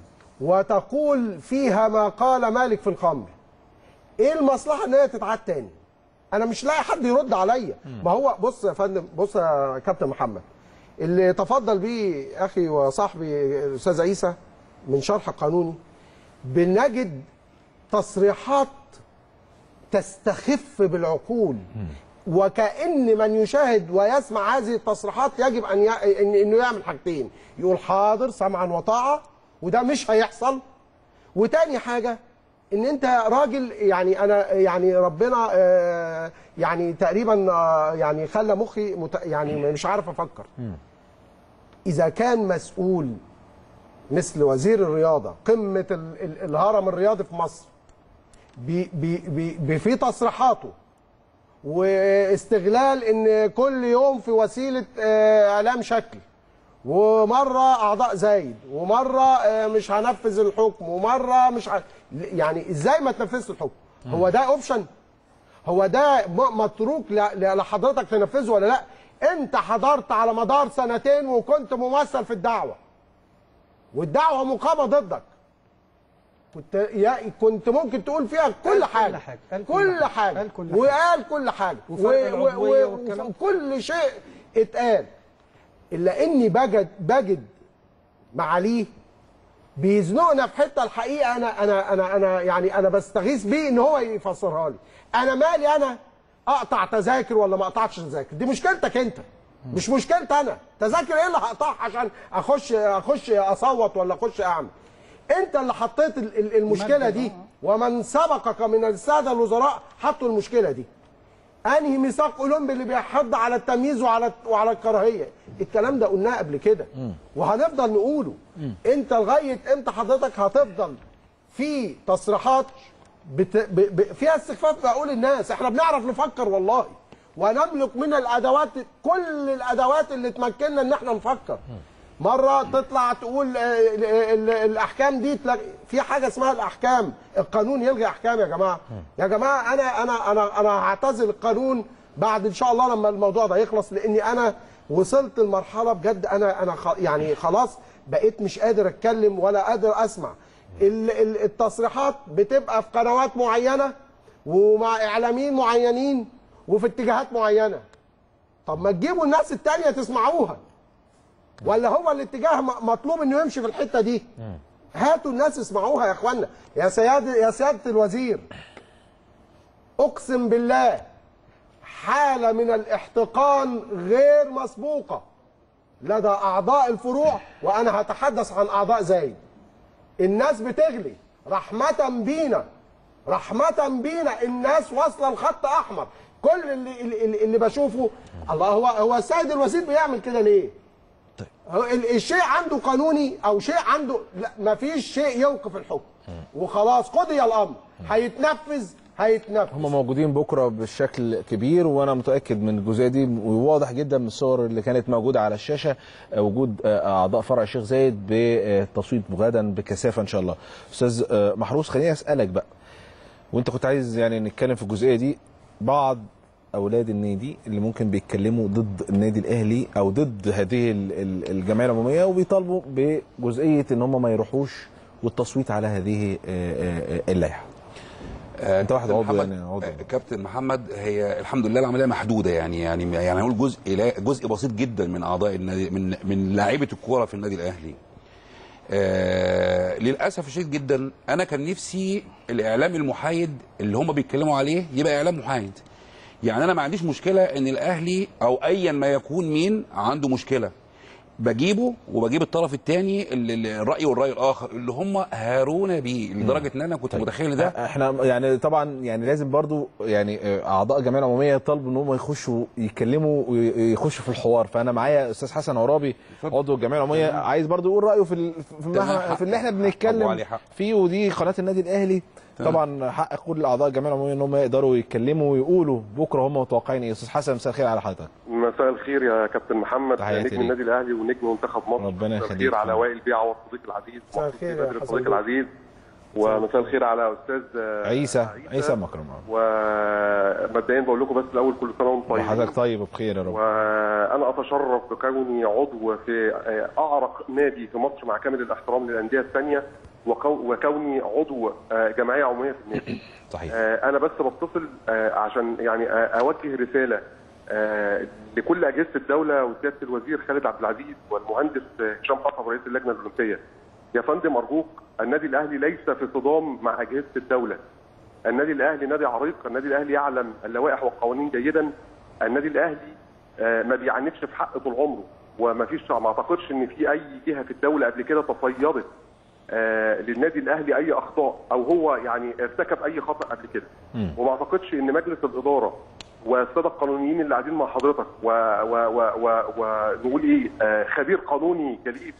وتقول فيها ما قال مالك في الخمر ايه المصلحه ان هي تتعاد تاني انا مش لاقي حد يرد عليا ما هو بص يا فندم بص يا كابتن محمد اللي تفضل بيه اخي وصاحبي الاستاذ عيسى من شرح قانوني بنجد تصريحات تستخف بالعقول وكأن من يشاهد ويسمع هذه التصريحات يجب ان ي... إن... انه يعمل حاجتين يقول حاضر سمعا وطاعه وده مش هيحصل وتاني حاجه ان انت راجل يعني انا يعني ربنا آه، يعني تقريبا آه، يعني خلى مخي مت... يعني مش عارف افكر اذا كان مسؤول مثل وزير الرياضه قمه ال... ال... الهرم الرياضي في مصر بي... بي... بي... بي... في تصريحاته واستغلال ان كل يوم في وسيله آه، اعلام شكل ومره اعضاء زايد ومره آه، مش هنفذ الحكم ومره مش ه... يعني ازاي ما تنفذش الحكم هو ده اوبشن هو ده م- متروك ل- ل- لحضرتك تنفذه ولا لا انت حضرت على مدار سنتين وكنت ممثل في الدعوه والدعوه مقامه ضدك كنت يا كنت ممكن تقول فيها كل حاجه حاجة. قال كل كل حاجة. حاجه قال كل حاجة. وقال كل حاجه وفرق العضوية والكلام. وكل شيء اتقال الا اني بجد بجد معاليه بيزنقنا في حته الحقيقه انا انا انا انا يعني انا بستغيث بيه ان هو يفسرها لي انا مالي انا اقطع تذاكر ولا ما اقطعش تذاكر دي مشكلتك انت مش مشكلتي انا تذاكر ايه اللي هقطعها عشان اخش اخش اصوت ولا اخش اعمل انت اللي حطيت ال- ال- المشكله دي ومن سبقك من الساده الوزراء حطوا المشكله دي انهي ميثاق اولمبي اللي بيحض على التمييز وعلى وعلى الكراهيه الكلام ده قلناه قبل كده وهنفضل نقوله انت لغايه امتى حضرتك هتفضل في تصريحات بت... ب... ب... فيها استخفاف بعقول الناس احنا بنعرف نفكر والله ونملك من الادوات كل الادوات اللي تمكننا ان احنا نفكر مره تطلع تقول آه، ال- ال- الاحكام دي تلاقي في حاجه اسمها الاحكام القانون يلغي احكام يا جماعه يا جماعه انا انا انا انا هعتزل القانون بعد ان شاء الله لما الموضوع ده يخلص لاني انا وصلت لمرحله بجد انا انا خ- يعني خلاص بقيت مش قادر اتكلم ولا قادر اسمع ال- ال- التصريحات بتبقى في قنوات معينه ومع اعلاميين معينين وفي اتجاهات معينه طب ما تجيبوا الناس التانية تسمعوها ولا هو الاتجاه م- مطلوب انه يمشي في الحته دي هاتوا الناس يسمعوها يا اخوانا يا سيادة يا سياده الوزير اقسم بالله حاله من الاحتقان غير مسبوقه لدى اعضاء الفروع وانا هتحدث عن اعضاء زايد الناس بتغلي رحمه بينا رحمه بينا الناس واصله لخط احمر كل اللي اللي, اللي بشوفه الله هو هو السيد الوزير بيعمل كده ليه هو ال- الشيء عنده قانوني او شيء عنده لا مفيش شيء يوقف الحكم وخلاص قضي الامر هيتنفذ هيتنفذ هم موجودين بكره بشكل كبير وانا متاكد من الجزئيه دي وواضح جدا من الصور اللي كانت موجوده على الشاشه آه، وجود آه، اعضاء فرع الشيخ زايد بالتصويت غدا بكثافه ان شاء الله. استاذ آه، محروس خليني اسالك بقى وانت كنت عايز يعني نتكلم في الجزئيه دي بعض اولاد النادي اللي ممكن بيتكلموا ضد النادي الاهلي او ضد هذه ال- ال- الجمعيه العموميه وبيطالبوا بجزئيه ان هم ما يروحوش والتصويت على هذه آه، آه، آه، اللائحه. انت واحد عضو محمد يعني عضو آه، كابتن محمد هي الحمد لله العمليه محدوده يعني يعني يعني هنقول جزء لا- جزء بسيط جدا من اعضاء النادي من من لاعيبه الكوره في النادي الاهلي آه للاسف الشديد جدا انا كان نفسي الاعلام المحايد اللي هم بيتكلموا عليه يبقى اعلام محايد يعني انا ما عنديش مشكله ان الاهلي او ايا ما يكون مين عنده مشكله بجيبه وبجيب الطرف الثاني الراي والراي الاخر اللي هم هارونا بيه لدرجه ان انا كنت متخيل إن ده احنا يعني طبعا يعني لازم برضو يعني آه، اعضاء الجمعيه العموميه يطالبوا ان هم يخشوا يتكلموا ويخشوا في الحوار فانا معايا استاذ حسن عرابي عضو الجمعيه العموميه عايز برضو يقول رايه في ال- في, تمام، المح- حق- في اللي احنا حق- أبو بنتكلم علي حق. فيه ودي قناه النادي الاهلي تمام. طبعا حق كل اعضاء الجمعيه العموميه ان هم يقدروا يتكلموا ويقولوا بكره هم متوقعين ايه استاذ حسن مساء الخير على حضرتك مساء الخير يا كابتن محمد تحياتي نجم ليك. النادي الاهلي ونجم منتخب مصر ربنا مساء يخليك. الخير على وائل بيعه والصديق العزيز مساء محمود الخير يا بدر حسن الصديق بيه. العزيز ومساء الخير على استاذ آه، عيسى عيسى مكرم ومبدئيا بقول لكم بس الاول كل سنه وانتم طيبين وحضرتك طيب وبخير يا رب وانا اتشرف بكوني عضو في آه، اعرق نادي في مصر مع كامل الاحترام للانديه الثانيه وكو- وكوني عضو آه، جمعيه عموميه في النادي صحيح آه، انا بس بتصل آه، عشان يعني آه، اوجه رساله آه، لكل اجهزه الدوله وسياده الوزير خالد عبد العزيز والمهندس آه، هشام حطب رئيس اللجنه الاولمبيه يا فندم ارجوك النادي الاهلي ليس في صدام مع اجهزه الدوله النادي الاهلي نادي عريق النادي الاهلي يعلم اللوائح والقوانين جيدا النادي الاهلي آه، ما بيعنفش في حق طول عمره وما فيش ما اعتقدش ان في اي جهه في الدوله قبل كده تصيدت آه، للنادي الاهلي اي اخطاء او هو يعني ارتكب اي خطا قبل كده وما اعتقدش ان مجلس الاداره والساده القانونيين اللي قاعدين مع حضرتك و- و- و- و- ونقول ايه آه، خبير قانوني جليل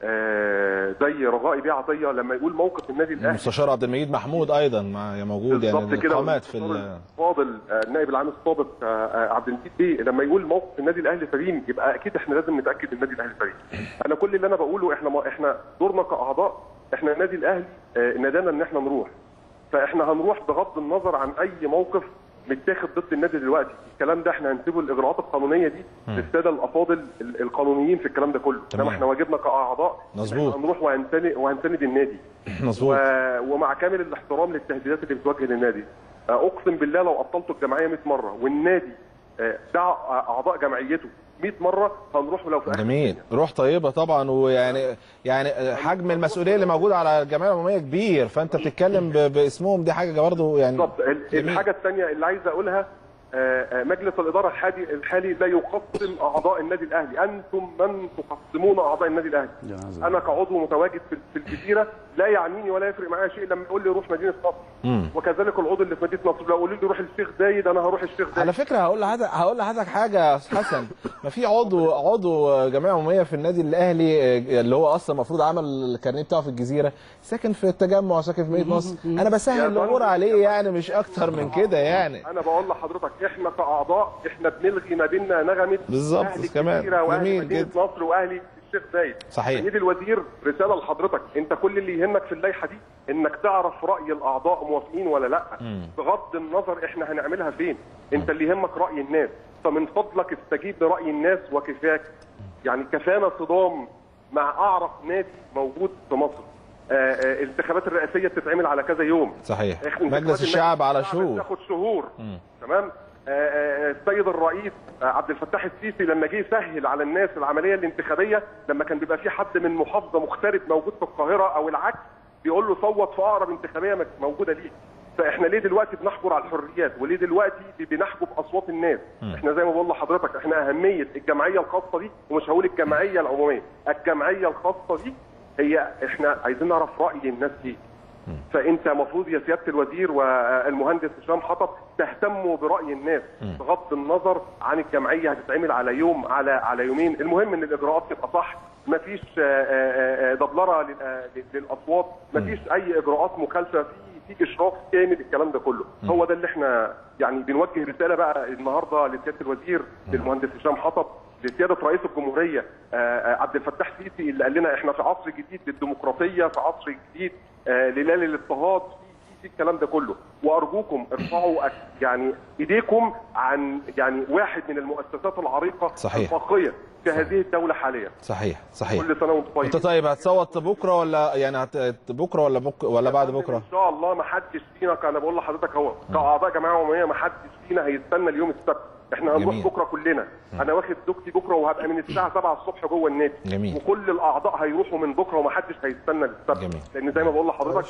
آه، زي رجائي بيه عطيه لما يقول موقف النادي الاهلي المستشار عبد المجيد محمود ايضا مع موجود يعني بالظبط كده القامات في ال- والمستشار الفاضل آه، النائب العام السابق آه، آه، عبد المجيد بيه لما يقول موقف النادي الاهلي سليم يبقى اكيد احنا لازم نتاكد ان النادي الاهلي سليم انا كل اللي انا بقوله احنا ما احنا دورنا كاعضاء احنا النادي الاهلي آه، نادانا ان احنا نروح فاحنا هنروح بغض النظر عن اي موقف متاخد ضد النادي دلوقتي الكلام ده احنا هنسيبه الاجراءات القانونيه دي للساده الافاضل ال- القانونيين في الكلام ده كله تمام. انما احنا واجبنا كاعضاء مظبوط. إحنا هنروح وهنساند وهنساند النادي مظبوط و- ومع كامل الاحترام للتهديدات اللي بتوجه للنادي آه، اقسم بالله لو ابطلتوا الجمعيه 100 مره والنادي آه، دعا اعضاء جمعيته 100 مره هنروح ولو في اخر جميل روح طيبه طبعا ويعني يعني حجم المسؤوليه اللي موجوده على الجمعيه العموميه كبير فانت بتتكلم ب- باسمهم دي حاجه برضه يعني بالظبط ال- جميل. الحاجه الثانيه اللي عايز اقولها آه، آه، مجلس الاداره الحالي الحالي لا يقسم اعضاء النادي الاهلي انتم من تقسمون اعضاء النادي الاهلي انا كعضو متواجد في في الجزيره لا يعنيني ولا يفرق معايا شيء لما يقول لي روح مدينه نصر مم. وكذلك العضو اللي في مدينه نصر لو قالوا لي روح الشيخ زايد انا هروح الشيخ زايد على فكره هقول لحضرتك هقول لحضرتك حاجه يا استاذ حسن ما في عضو عضو جمعيه عموميه في النادي الاهلي آه، اللي هو اصلا المفروض عمل الكارنيه بتاعه في الجزيره ساكن في التجمع ساكن في مدينه نصر انا يا بسهل فندم، الامور عليه يعني مش اكتر من كده يعني انا بقول لحضرتك احنا كاعضاء احنا بنلغي ما بيننا نغمه بالظبط، اهل كمان. الجزيره واهل جميل مدينه جدا. نصر واهل الشيخ زايد صحيح. سيدي الوزير رساله لحضرتك انت كل اللي يهمك في اللائحه دي انك تعرف راي الاعضاء موافقين ولا لا بغض النظر احنا هنعملها فين انت اللي يهمك راي الناس فمن فضلك استجيب لراي الناس وكفاك يعني كفانا صدام مع اعرف نادي موجود في مصر آه، آه، الانتخابات الرئاسيه بتتعمل على كذا يوم صحيح إحنا مجلس انتخابات الشعب على الشعب شهور بتاخد شهور مم. تمام آه، آه، السيد الرئيس آه، عبد الفتاح السيسي لما جه يسهل على الناس العمليه الانتخابيه لما كان بيبقى في حد من محافظه مغترب موجود في القاهره او العكس بيقول له صوت في اقرب انتخابيه مك- موجوده ليك فاحنا ليه دلوقتي بنحجر على الحريات وليه دلوقتي بنحجب اصوات الناس احنا زي ما بقول لحضرتك احنا اهميه الجمعيه الخاصه دي ومش هقول الجمعيه العموميه الجمعيه الخاصه دي هي احنا عايزين نعرف راي الناس ايه فانت المفروض يا سياده الوزير والمهندس هشام حطب تهتموا براي الناس بغض النظر عن الجمعيه هتتعمل على يوم على على يومين المهم ان الاجراءات تبقى صح مفيش آه، آه، آه، دبلره لل- آه، للاصوات مفيش اي اجراءات مخالفه في في اشراف كامل الكلام ده كله هو ده اللي احنا يعني بنوجه رساله بقى النهارده لسياده الوزير للمهندس هشام حطب لسياده رئيس الجمهوريه آه، آه، عبد الفتاح سيسي اللي قال لنا احنا في عصر جديد للديمقراطيه في عصر جديد آه، للال الاضطهاد في في الكلام ده كله وارجوكم ارفعوا أك- يعني ايديكم عن يعني واحد من المؤسسات العريقه صحيح. الباقيه في هذه الدوله حاليا صحيح صحيح كل سنه وانتم انت طيبين طيب هتصوت بكره ولا يعني هت... بكره ولا بك... ولا بعد بكره ان شاء الله ما حدش فينا انا بقول لحضرتك اهو كاعضاء جمعيه عموميه ما حدش فينا هيستنى اليوم السبت احنا هنروح جميل. بكره كلنا انا واخد زوجتي بكره وهبقى من الساعه 7 الصبح جوه النادي جميل. وكل الاعضاء هيروحوا من بكره وما حدش هيستنى للسبت جميل. لان زي ما بقول لحضرتك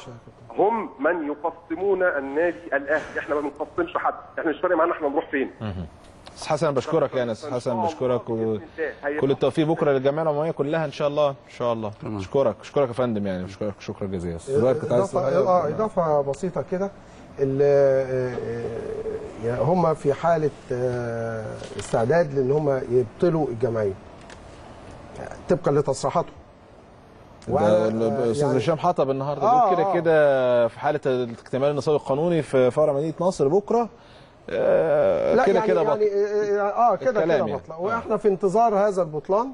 هم من يقسمون النادي الاهلي احنا ما بنقسمش حد احنا مش فارق معانا احنا نروح فين استاذ حسن بشكرك يعني استاذ حسن بشكرك وكل التوفيق بكره للجمعيه العموميه كلها ان شاء الله ان شاء الله اشكرك اشكرك يا فندم يعني اشكرك شكرا جزيلا استاذ وائل كنت عايز اضافه تقول اه حاجة؟ اضافه بسيطه كده ال- آه، آه، يعني هم في حاله آه، استعداد لان هم يبطلوا الجمعيه طبقا لتصريحاتهم ده وأنا، الاستاذ يعني- هشام حطب النهارده آه، بيقول كده آه. كده في حاله اكتمال النصاب القانوني في فرع مدينه نصر بكره آه، لا كده يعني كده يعني بطل اه كده كده الكلام يعني. بطلع واحنا في انتظار هذا البطلان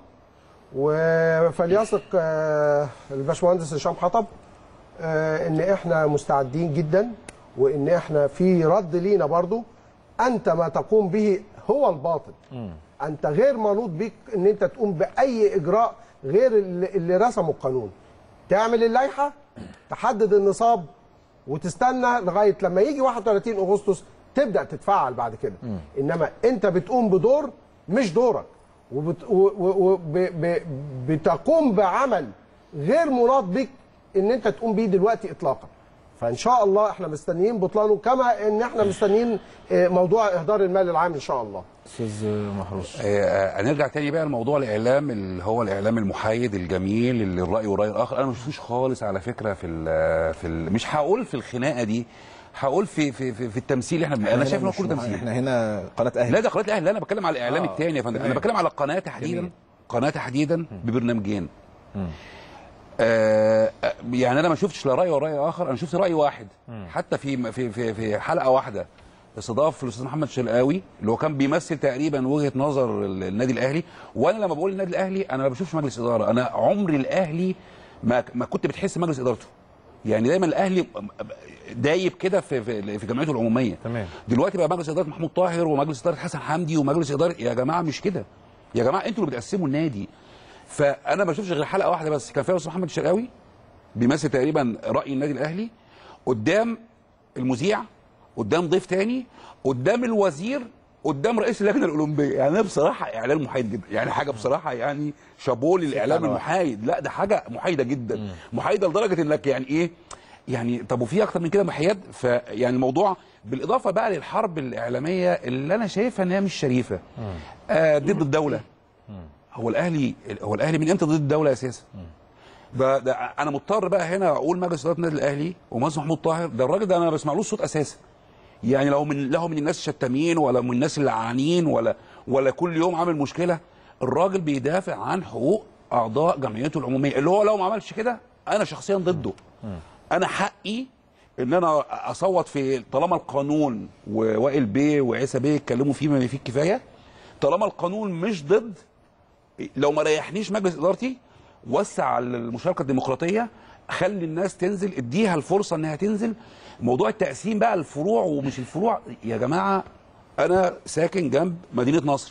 وفليثق آه، الباشمهندس هشام حطب آه، ان احنا مستعدين جدا وان احنا في رد لينا برضو انت ما تقوم به هو الباطل انت غير منوط بيك ان انت تقوم باي اجراء غير اللي اللي رسمه القانون تعمل اللائحه تحدد النصاب وتستنى لغايه لما يجي 31 اغسطس تبدا تتفعل بعد كده انما انت بتقوم بدور مش دورك وبت و و و ب ب بتقوم بعمل غير مراد بك ان انت تقوم بيه دلوقتي اطلاقا فان شاء الله احنا مستنيين بطلانه كما ان احنا مستنيين آه، موضوع اهدار المال العام ان شاء الله استاذ محروس آه، هنرجع تاني بقى لموضوع الاعلام اللي هو الاعلام المحايد الجميل اللي الراي وراي الاخر انا ما شفتوش خالص على فكره في ال في ال مش هقول في الخناقه دي هقول في في في, في التمثيل اللي احنا انا شايف ان هو كله تمثيل احنا هنا قناه اهلي لا ده قناه الاهلي لا انا بتكلم على الاعلام آه، الثاني يا فندم انا تمام. بتكلم على القناه تحديدا جميل. قناه تحديدا ببرنامجين آه آه، يعني انا ما شفتش لا راي ولا راي اخر انا شفت راي واحد حتى في في في في حلقه واحده استضاف الاستاذ محمد شرقاوي اللي هو كان بيمثل تقريبا وجهه نظر ال- النادي الاهلي وانا لما بقول النادي الاهلي انا ما بشوفش مجلس اداره انا عمري الاهلي ما ما كنت بتحس مجلس ادارته يعني دايما الاهلي دايب كده في في في جمعيته العموميه تمام دلوقتي بقى مجلس اداره محمود طاهر ومجلس اداره حسن حمدي ومجلس اداره يا جماعه مش كده يا جماعه انتوا اللي بتقسموا النادي فانا ما بشوفش غير حلقه واحده بس كان فيها الاستاذ محمد الشرقاوي بيمثل تقريبا راي النادي الاهلي قدام المذيع قدام ضيف تاني قدام الوزير قدام رئيس اللجنه الاولمبيه يعني انا بصراحه اعلان محايد جدا يعني حاجه بصراحه يعني شابوه للاعلام فكرة المحايد لا ده حاجه محايده جدا محايده لدرجه انك يعني ايه يعني طب وفي اكتر من كده محياد فيعني الموضوع بالاضافه بقى للحرب الاعلاميه اللي انا شايفها ان هي مش شريفه آه ضد الدوله هو الاهلي هو الاهلي من امتى ضد الدوله اساسا ده, ده انا مضطر بقى هنا اقول مجلس اداره النادي الاهلي ومجلس محمود طاهر ده الراجل ده انا ما بسمعلوش صوت اساسا يعني لو من له من الناس الشتامين ولا من الناس اللعانين ولا ولا كل يوم عامل مشكله الراجل بيدافع عن حقوق اعضاء جمعيته العموميه اللي هو لو ما عملش كده انا شخصيا ضده انا حقي ان انا اصوت في طالما القانون ووائل بيه وعيسى بيه اتكلموا فيه ما فيه الكفايه طالما القانون مش ضد لو ما ريحنيش مجلس ادارتي وسع على المشاركه الديمقراطيه خلي الناس تنزل اديها الفرصه انها تنزل موضوع التقسيم بقى الفروع ومش الفروع يا جماعه انا ساكن جنب مدينه نصر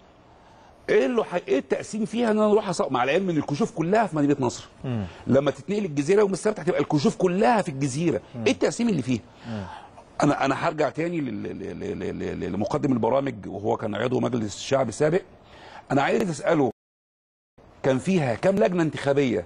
ايه اللي ح- ايه التقسيم فيها ان انا اروح أص... مع العلم ان الكشوف كلها في مدينه نصر لما تتنقل الجزيره يوم السبت هتبقى الكشوف كلها في الجزيره ايه التقسيم اللي فيها انا انا هرجع تاني لل- لل- لل- لل- لمقدم البرامج وهو كان عضو مجلس الشعب السابق انا عايز اساله كان فيها كام لجنه انتخابيه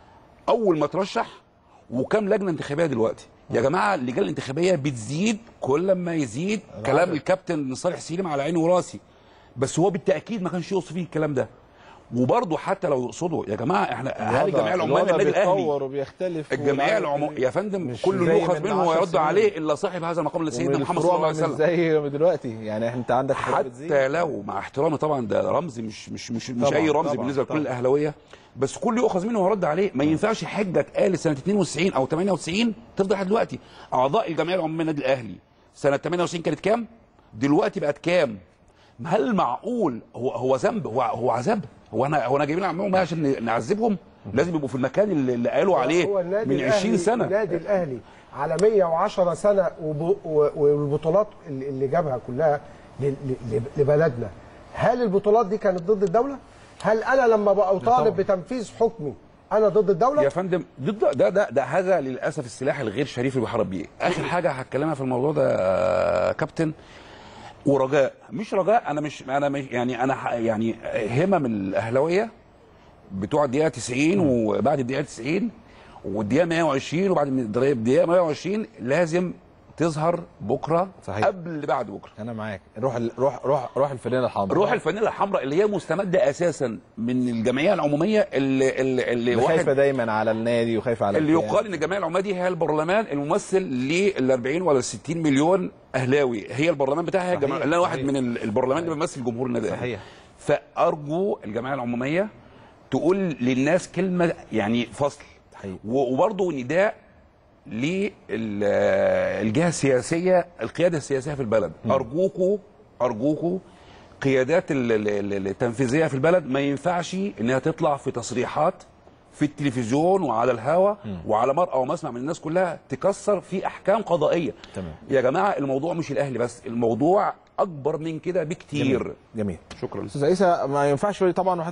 اول ما ترشح وكام لجنه انتخابيه دلوقتي يا جماعه اللجان الانتخابيه بتزيد كل ما يزيد كلام الكابتن صالح سليم على عيني وراسي بس هو بالتاكيد ما كانش يقصد فيه الكلام ده وبرضه حتى لو يقصده يا جماعه احنا هل الجمعيه العموميه الوضع النادي الاهلي بيتطور وبيختلف الجمعيه والعدد العموميه يا فندم مش كل زي يؤخذ من منه 10 ويرد سنين. عليه الا صاحب هذا المقام اللي سيدنا محمد صلى الله عليه وسلم مش زي دلوقتي يعني انت عندك فروع بتزيد. حتى لو مع احترامي طبعا ده رمز مش مش مش, مش طبعاً، اي رمز طبعاً، بالنسبه لكل طبعاً. الاهلاويه بس كل يؤخذ منه ويرد عليه ما ينفعش حجه اتقالت سنه 92 او 98 تفضل لحد دلوقتي اعضاء الجمعيه العموميه للنادي الاهلي سنه 98 كانت كام دلوقتي بقت كام هل معقول هو هو ذنب هو هو عذاب هو انا هو انا جايبين عمهم عشان نعذبهم لازم يبقوا في المكان اللي, اللي قالوا عليه هو النادي من 20 الأهلي- سنه النادي الاهلي على 110 سنه وب- و- والبطولات اللي اللي جابها كلها ل- ل- لبلدنا هل البطولات دي كانت ضد الدوله هل انا لما بقى طالب بتنفيذ حكمي انا ضد الدوله يا فندم ضد ده ده ده هذا للاسف السلاح الغير شريف اللي بيحارب بيه اخر حاجه هتكلمها في الموضوع ده آه، كابتن ورجاء مش رجاء انا مش انا مش يعني انا ح- يعني همم الاهلاويه بتوع الدقيقه 90 وبعد الدقيقه 90 والدقيقه 120 وبعد الدقيقه 120 لازم تظهر بكره صحيح. قبل اللي بعد بكره انا معاك روح ال- روح روح روح الفانيله الحمراء روح الفانيلا الحمراء اللي هي مستمده اساسا من الجمعيه العموميه اللي اللي, اللي اللي واحد خايفه دايما على النادي وخايفه على اللي الكيان. يقال ان الجمعيه العموميه دي هي البرلمان الممثل لل 40 ولا 60 مليون اهلاوي هي البرلمان بتاعها هي صحيح، الجمعيه اللي انا واحد صحيح. من ال- البرلمان اللي بيمثل جمهور النادي الاهلي صحيح. فارجو الجمعيه العموميه تقول للناس كلمه يعني فصل حقيقي. و- وبرضه نداء للجهه السياسيه القياده السياسيه في البلد ارجوكوا ارجوكوا قيادات ال- ال- ال- التنفيذيه في البلد ما ينفعش انها تطلع في تصريحات في التلفزيون وعلى الهوا وعلى مرأى ومسمع من الناس كلها تكسر في احكام قضائيه تمام. يا جماعه الموضوع مش الاهلي بس الموضوع اكبر من كده بكتير جميل جميل شكرا استاذ عيسى ما ينفعش طبعا وحضرتك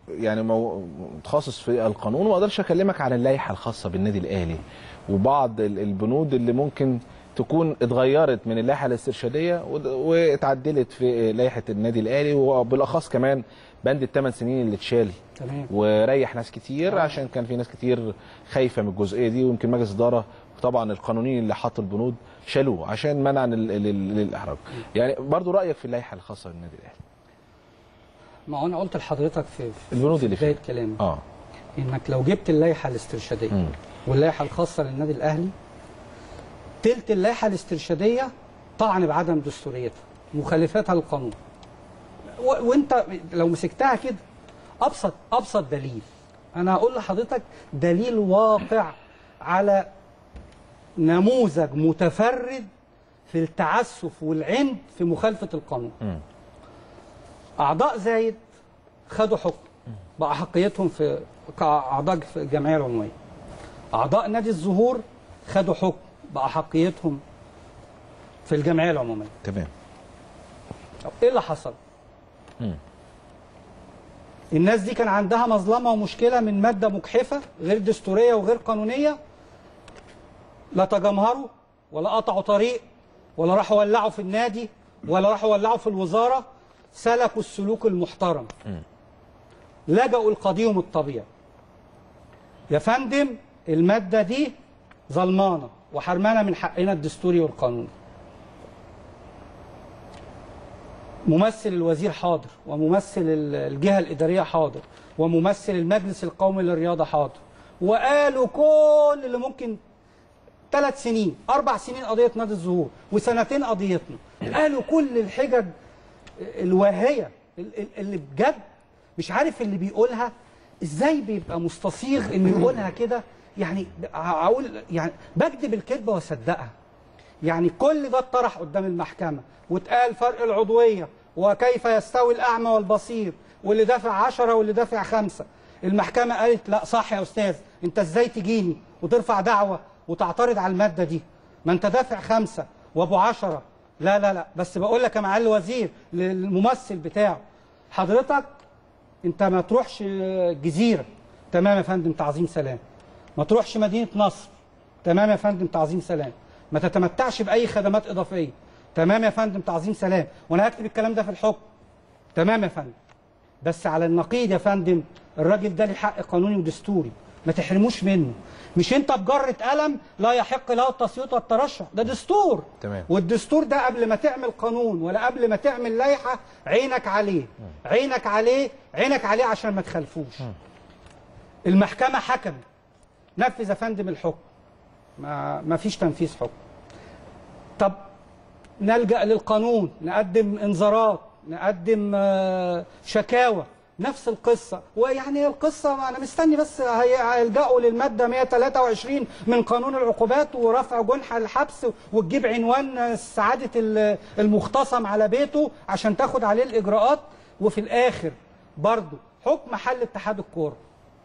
يعني مو- متخصص في القانون وما اقدرش اكلمك عن اللائحه الخاصه بالنادي الاهلي وبعض ال- البنود اللي ممكن تكون اتغيرت من اللائحه الاسترشاديه ود- واتعدلت في لائحه النادي الاهلي وبالاخص كمان بند الثمان سنين اللي اتشال تمام وريح ناس كتير عشان كان في ناس كتير خايفه من الجزئيه دي ويمكن مجلس اداره طبعا القانونيين اللي حطوا البنود شالوه عشان منعا لل- لل- للاحراج يعني برضو رايك في اللائحه الخاصه بالنادي الاهلي ما هو انا قلت لحضرتك في في البنود اللي بدايه فيها كلامي اه انك لو جبت اللائحه الاسترشاديه مم. واللائحه الخاصه للنادي الاهلي تلت اللائحه الاسترشاديه طعن بعدم دستوريتها مخالفتها للقانون و- وانت لو مسكتها كده ابسط ابسط دليل انا هقول لحضرتك دليل واقع على نموذج متفرد في التعسف والعند في مخالفه القانون مم. اعضاء زايد خدوا حكم باحقيتهم في كاعضاء في الجمعيه العموميه اعضاء نادي الزهور خدوا حكم باحقيتهم في الجمعيه العموميه تمام طب ايه اللي حصل مم. الناس دي كان عندها مظلمه ومشكله من ماده مجحفه غير دستوريه وغير قانونيه لا تجمهروا ولا قطعوا طريق ولا راحوا ولعوا في النادي ولا راحوا ولعوا في الوزاره سلكوا السلوك المحترم لجأوا لقضيهم الطبيعي يا فندم الماده دي ظلمانه وحرمانه من حقنا الدستوري والقانوني ممثل الوزير حاضر وممثل ال- الجهة الإدارية حاضر وممثل المجلس القومي للرياضة حاضر وقالوا كل اللي ممكن ثلاث سنين أربع سنين قضية نادي الزهور وسنتين قضيتنا قالوا كل الحجج الواهية ال- ال- اللي بجد مش عارف اللي بيقولها ازاي بيبقى مستصيغ انه يقولها كده يعني هقول يعني بكذب الكذبه واصدقها يعني كل ده اتطرح قدام المحكمة واتقال فرق العضوية وكيف يستوي الأعمى والبصير واللي دافع عشرة واللي دافع خمسة المحكمة قالت لا صح يا أستاذ أنت إزاي تجيني وترفع دعوة وتعترض على المادة دي ما أنت دافع خمسة وأبو عشرة لا لا لا بس بقول لك يا معالي الوزير للممثل بتاعه حضرتك أنت ما تروحش الجزيرة تمام يا فندم تعظيم سلام ما تروحش مدينة نصر تمام يا فندم تعظيم سلام ما تتمتعش باي خدمات اضافيه تمام يا فندم تعظيم سلام وانا هكتب الكلام ده في الحكم تمام يا فندم بس على النقيض يا فندم الراجل ده ليه حق قانوني ودستوري ما تحرموش منه مش انت بجرة قلم لا يحق له التصويت والترشح ده دستور تمام والدستور ده قبل ما تعمل قانون ولا قبل ما تعمل لائحه عينك عليه عينك عليه عينك عليه عشان ما تخالفوش المحكمه حكمت نفذ يا فندم الحكم ما ما فيش تنفيذ حكم طب نلجأ للقانون نقدم انذارات نقدم آه، شكاوى نفس القصة ويعني القصة أنا مستني بس هي- هيلجأوا للمادة 123 من قانون العقوبات ورفع جنح الحبس وتجيب عنوان سعادة ال- المختصم على بيته عشان تاخد عليه الإجراءات وفي الآخر برضو حكم حل اتحاد الكورة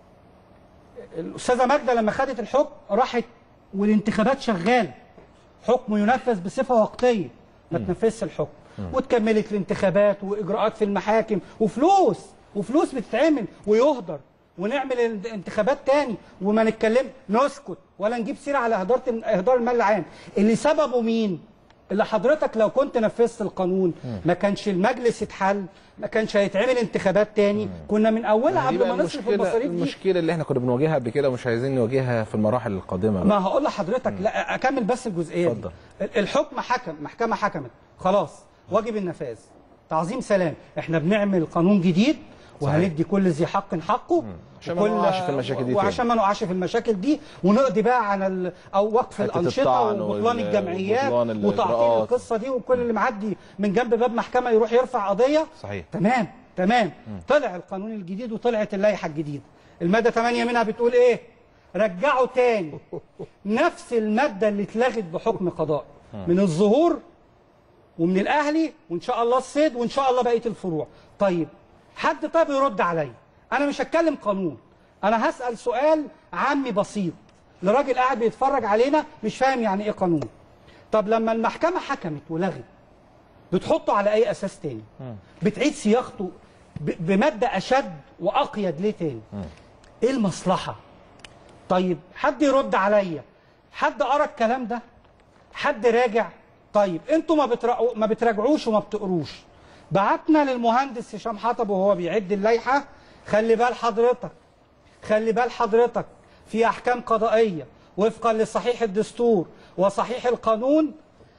الأستاذة ماجدة لما خدت الحكم راحت والانتخابات شغالة حكم ينفذ بصفة وقتية ما تنفذش الحكم وتكملت الانتخابات واجراءات في المحاكم وفلوس وفلوس بتتعمل ويهدر ونعمل انتخابات تاني وما نتكلم نسكت ولا نجيب سيره على اهدار اهدار المال العام اللي سببه مين اللي حضرتك لو كنت نفذت القانون ما كانش المجلس يتحل ما كانش هيتعمل انتخابات تاني كنا من اولها دي قبل بقى ما نصرف المشكله المصاريف دي المشكله اللي احنا كنا بنواجهها قبل كده ومش عايزين نواجهها في المراحل القادمه ما هقول لحضرتك لا اكمل بس الجزئيه دي اتفضل. الحكم حكم محكمه حكمت خلاص واجب النفاذ تعظيم سلام احنا بنعمل قانون جديد وهندي كل ذي حق حقه عشان ما وكل- نقعش في المشاكل دي وعشان ما نقعش في المشاكل دي ونقضي بقى على ال... او وقف حتة الانشطه الطعن وبطلان وال- الجمعيات وبطلان وتعطيل الإجراءات. القصه دي وكل اللي معدي من جنب باب محكمه يروح يرفع قضيه صحيح تمام تمام طلع القانون الجديد وطلعت اللائحه الجديده الماده 8 منها بتقول ايه رجعوا تاني نفس الماده اللي اتلغت بحكم قضاء من الظهور ومن الاهلي وان شاء الله الصيد وان شاء الله بقيه الفروع طيب حد طيب يرد عليا انا مش هتكلم قانون انا هسال سؤال عامي بسيط لراجل قاعد بيتفرج علينا مش فاهم يعني ايه قانون طب لما المحكمه حكمت ولغت بتحطه على اي اساس تاني بتعيد صياغته ب- بماده اشد واقيد ليه تاني ايه المصلحه طيب حد يرد عليا حد قرا الكلام ده حد راجع طيب انتوا ما بترا... ما بتراجعوش وما بتقروش بعتنا للمهندس هشام حطب وهو بيعد اللائحه خلي بال حضرتك خلي بال حضرتك في احكام قضائيه وفقا لصحيح الدستور وصحيح القانون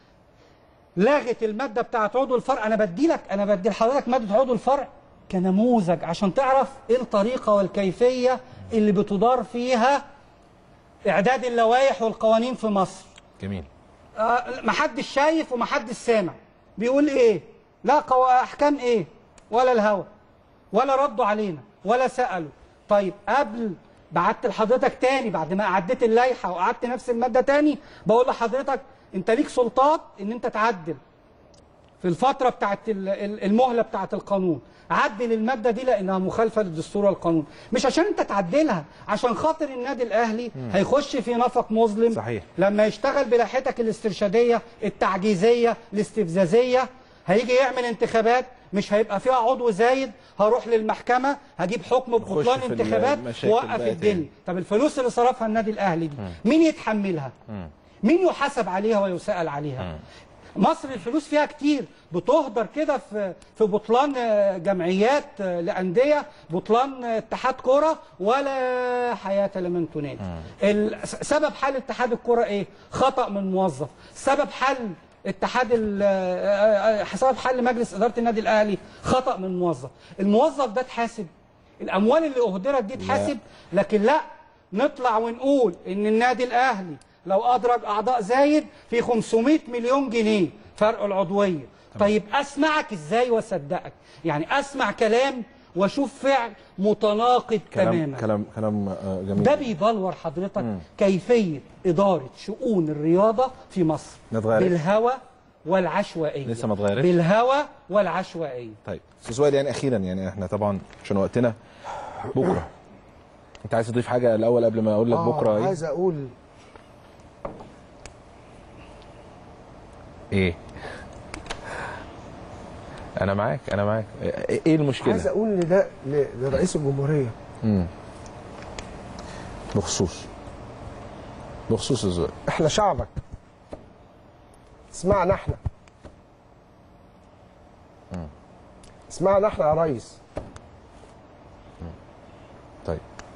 لغت الماده بتاعت عضو الفرع انا بدي لك انا بدي لحضرتك ماده عضو الفرع كنموذج عشان تعرف ايه الطريقه والكيفيه اللي بتدار فيها اعداد اللوائح والقوانين في مصر جميل آه، محدش شايف ومحدش سامع بيقول ايه لا قو... احكام ايه ولا الهوى ولا ردوا علينا ولا سالوا طيب قبل بعت لحضرتك تاني بعد ما عديت اللائحه وقعدت نفس الماده تاني بقول لحضرتك انت ليك سلطات ان انت تعدل في الفتره بتاعت ال- ال- المهله بتاعت القانون عدل الماده دي لانها مخالفه للدستور والقانون مش عشان انت تعدلها عشان خاطر النادي الاهلي مم. هيخش في نفق مظلم صحيح. لما يشتغل بلائحتك الاسترشاديه التعجيزيه الاستفزازيه هيجي يعمل انتخابات مش هيبقى فيها عضو زايد هروح للمحكمه هجيب حكم ببطلان في انتخابات المشاكل ووقف بقى الدنيا تاني. طب الفلوس اللي صرفها النادي الاهلي دي مين يتحملها مين يحاسب عليها ويسأل عليها مصر الفلوس فيها كتير بتهدر كده في في بطلان آه، جمعيات آه، لأندية بطلان آه، اتحاد كرة ولا حياة لمن تنادي ال- س- سبب حل اتحاد الكرة ايه خطأ من موظف سبب حل اتحاد ال- آه، آه، سبب حل مجلس إدارة النادي الأهلي خطأ من موظف الموظف ده اتحاسب الأموال اللي أهدرت دي اتحاسب لكن لا نطلع ونقول ان النادي الاهلي لو ادرج اعضاء زايد في 500 مليون جنيه فرق العضويه طيب اسمعك ازاي واصدقك يعني اسمع كلام واشوف فعل متناقض كلام تماما كلام كلام آه، جميل ده بيبلور حضرتك مم. كيفيه اداره شؤون الرياضه في مصر ما اتغيرتش. بالهوى والعشوائيه لسه ما اتغيرتش؟ بالهوى والعشوائيه طيب استاذ وائل يعني اخيرا يعني احنا طبعا عشان وقتنا بكره انت عايز تضيف حاجه الاول قبل ما اقول لك آه، بكره ايه عايز اقول ايه انا معاك انا معاك ايه إيه المشكله عايز اقول ان ده ل- لرئيس الجمهوريه مم. بخصوص بخصوص الزوال احنا شعبك اسمعنا احنا اسمعنا احنا يا ريس طيب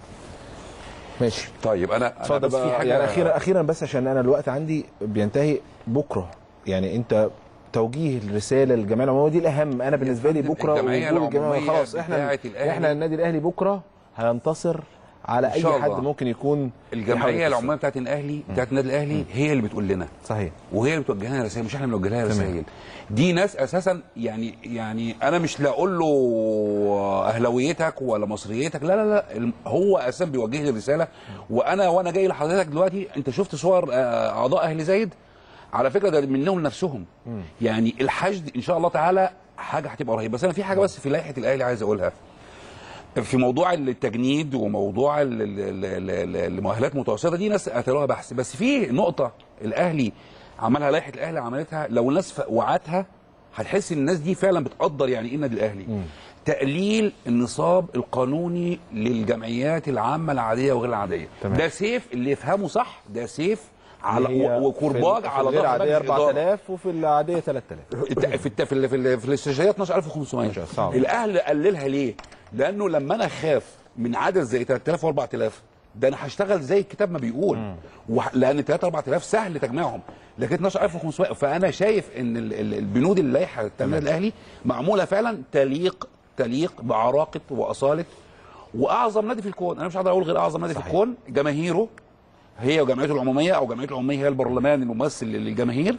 ماشي طيب انا أنا اتفضل بس في بقى حاجة- يعني اخيرا اخيرا بس عشان انا الوقت عندي بينتهي بكره يعني انت توجيه الرساله للجمعيه العموميه دي الاهم انا بالنسبه لي بكره الجمعية وجود الجمعيه العمومية خلاص احنا بتاعة الأهلي. احنا النادي الاهلي بكره هينتصر على إن اي شاء حد الله. ممكن يكون يحاول الجمعيه يكسر. العموميه بتاعت الاهلي بتاعت النادي الاهلي هي اللي بتقول لنا صحيح وهي اللي بتوجه لنا رسائل مش احنا اللي بنوجه لها تمام. رسائل دي ناس اساسا يعني يعني انا مش لا اقول له اهلاويتك ولا مصريتك لا لا لا الم- هو اساسا بيوجه لي الرساله وانا وانا جاي لحضرتك دلوقتي انت شفت صور آه، اعضاء اهلي زايد على فكره ده منهم نفسهم يعني الحشد ان شاء الله تعالى حاجه هتبقى رهيبه بس انا في حاجه بس في لائحه الاهلي عايز اقولها في موضوع التجنيد وموضوع ال- ال- ال- ال- المؤهلات المتوسطه دي ناس قتلوها بحث بس في نقطه الاهلي عملها لائحه الاهلي عملتها لو الناس ف- وعتها هتحس ان الناس دي فعلا بتقدر يعني ايه النادي الاهلي تقليل النصاب القانوني للجمعيات العامه العاديه وغير العاديه تمام. ده سيف اللي يفهمه صح ده سيف على هي و- وكرباج في- على في الغير ظهر عاديه مجلس الإدارة. 4000 وفي العاديه 3000 الت- في الت- في ال- في ال- في الاستشهاديه 12500 صعب. الاهل قللها ليه؟ لانه لما انا اخاف من عدد زي 3000 و4000 ده انا هشتغل زي الكتاب ما بيقول وح... لان 3 4000 سهل تجميعهم لكن 12500 فانا شايف ان ال- ال- البنود اللائحه بتاع النادي الاهلي معموله فعلا تليق تليق بعراقه واصاله واعظم نادي في الكون انا مش هقدر اقول غير اعظم نادي في الكون جماهيره هي وجمعيته العموميه او جمعيته العموميه هي البرلمان الممثل للجماهير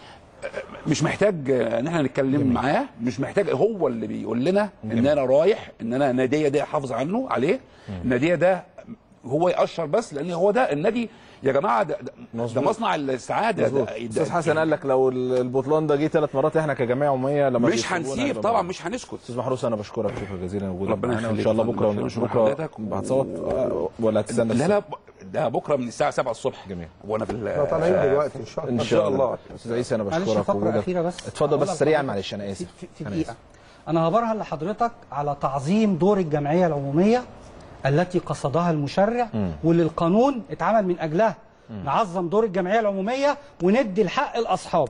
مش محتاج ان احنا نتكلم معاه مش محتاج هو اللي بيقول لنا ان انا رايح ان انا ناديه ده احافظ عنه عليه ناديه ده هو يأشر بس لان هو ده النادي يا جماعه ده, ده, ده مصنع السعاده مظبوط ده, استاذ حسن قال لك لو البطلان ده جه ثلاث مرات احنا كجمعيه عموميه لما مش بيسيبونا هنسيب هيبقى طبعا معانا. مش هنسكت استاذ محروس انا بشكرك شكرا جزيلا وجودك ربنا معانا وان يخليك شاء الله يا بكره فندم. بكره حضرتك هتصوت ولا هتستنى لا لا ده بكره من الساعه 7 الصبح جميل وانا في احنا طالعين دلوقتي ان شاء الله ان شاء الله استاذ عيسى انا معلش بشكرك فقرة وجودك أخيرة بس اتفضل بس أقولها سريعا لحضرتك معلش انا في- اسف في, في أنا دقيقة آسف. انا هبرهن لحضرتك على تعظيم دور الجمعيه العموميه التي قصدها المشرع مم. واللي القانون اتعمل من اجلها نعظم دور الجمعيه العموميه وندي الحق لاصحابه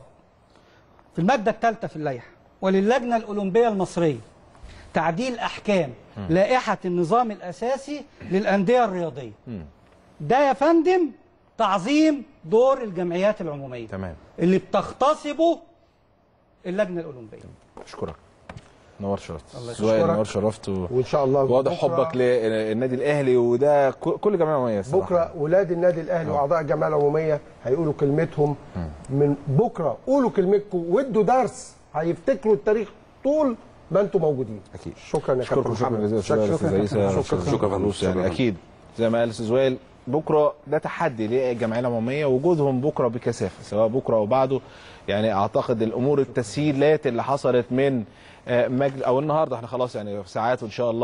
في الماده الثالثه في اللائحه وللجنه الاولمبيه المصريه تعديل احكام لائحه النظام الاساسي للانديه الرياضيه ده يا فندم تعظيم دور الجمعيات العموميه تمام اللي بتغتصبه اللجنه الاولمبيه اشكرك نور شرفت الله سؤال يشكرك. نور شرفت و... وان شاء الله واضح بكرة- حبك للنادي الاهلي وده ك- كل جماعه مميز صراحة. بكره ولاد النادي الاهلي واعضاء الجمعيه العموميه هيقولوا كلمتهم من بكره قولوا كلمتكم وادوا درس هيفتكروا التاريخ طول ما انتم موجودين اكيد شكرا يا اشكركم كابتن شكرا محمد جزيلا شكرا استاذ عيسى شكرا شكرا فلوس يعني شكرا. اكيد زي ما قال الاستاذ زويل بكره ده تحدي للجمعيه العموميه وجودهم بكره بكثافه سواء بكره او بعده يعني اعتقد الامور التسهيلات اللي حصلت من آه، مجل او النهارده احنا خلاص يعني في ساعات وان شاء الله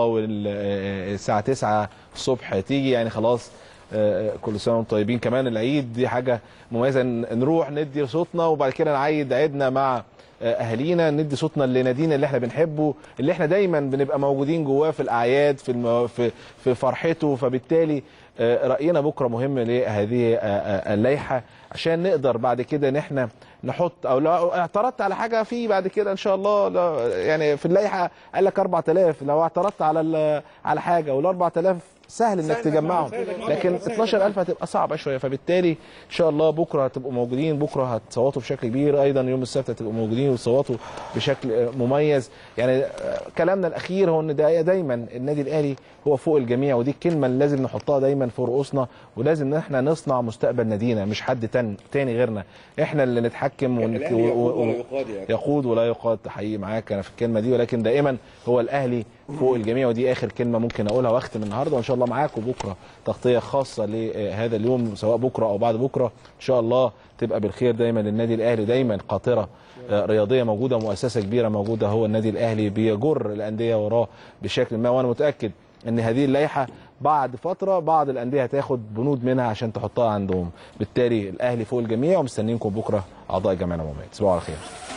والساعه 9 الصبح تيجي يعني خلاص آه، كل سنه وانتم طيبين كمان العيد دي حاجه مميزه ن- نروح ندي صوتنا وبعد كده نعيد عيدنا مع آه، اهالينا ندي صوتنا لنادينا اللي احنا بنحبه اللي احنا دايما بنبقى موجودين جواه في الاعياد في المو... في في فرحته فبالتالي آه، راينا بكره مهم لهذه آه، آه، اللائحه عشان نقدر بعد كده ان احنا نحط او لو اعترضت على حاجه في بعد كده ان شاء الله لو يعني في اللائحه قال لك 4000 لو اعترضت على ال- على حاجه وال 4000 سهل انك تجمعهم لكن 12000 هتبقى صعبه شويه فبالتالي ان شاء الله بكره هتبقوا موجودين بكره هتصوتوا بشكل كبير ايضا يوم السبت هتبقوا موجودين وتصوتوا بشكل آه، مميز يعني آه، كلامنا الاخير هو ان دا- دايما النادي الاهلي هو فوق الجميع ودي الكلمه اللي لازم نحطها دايما في رؤوسنا ولازم ان احنا نصنع مستقبل نادينا مش حد تاني, تاني غيرنا احنا اللي نتحكم ونت... الأهلي يقود ولا يقاد يعني. يقود ولا يقاد حقيقي معاك انا في الكلمه دي ولكن دائما هو الاهلي فوق الجميع ودي اخر كلمه ممكن اقولها واختم النهارده وان شاء الله معاكم بكره تغطيه خاصه لهذا اليوم سواء بكره او بعد بكره ان شاء الله تبقى بالخير دايما للنادي الاهلي دايما قاطره آه، رياضيه موجوده مؤسسه كبيره موجوده هو النادي الاهلي بيجر الانديه وراه بشكل ما وانا متاكد ان هذه اللائحه بعد فتره بعض الانديه هتاخد بنود منها عشان تحطها عندهم بالتالي الاهلي فوق الجميع ومستنيينكم بكره اعضاء الجمعيه العموميه تصبحوا على خير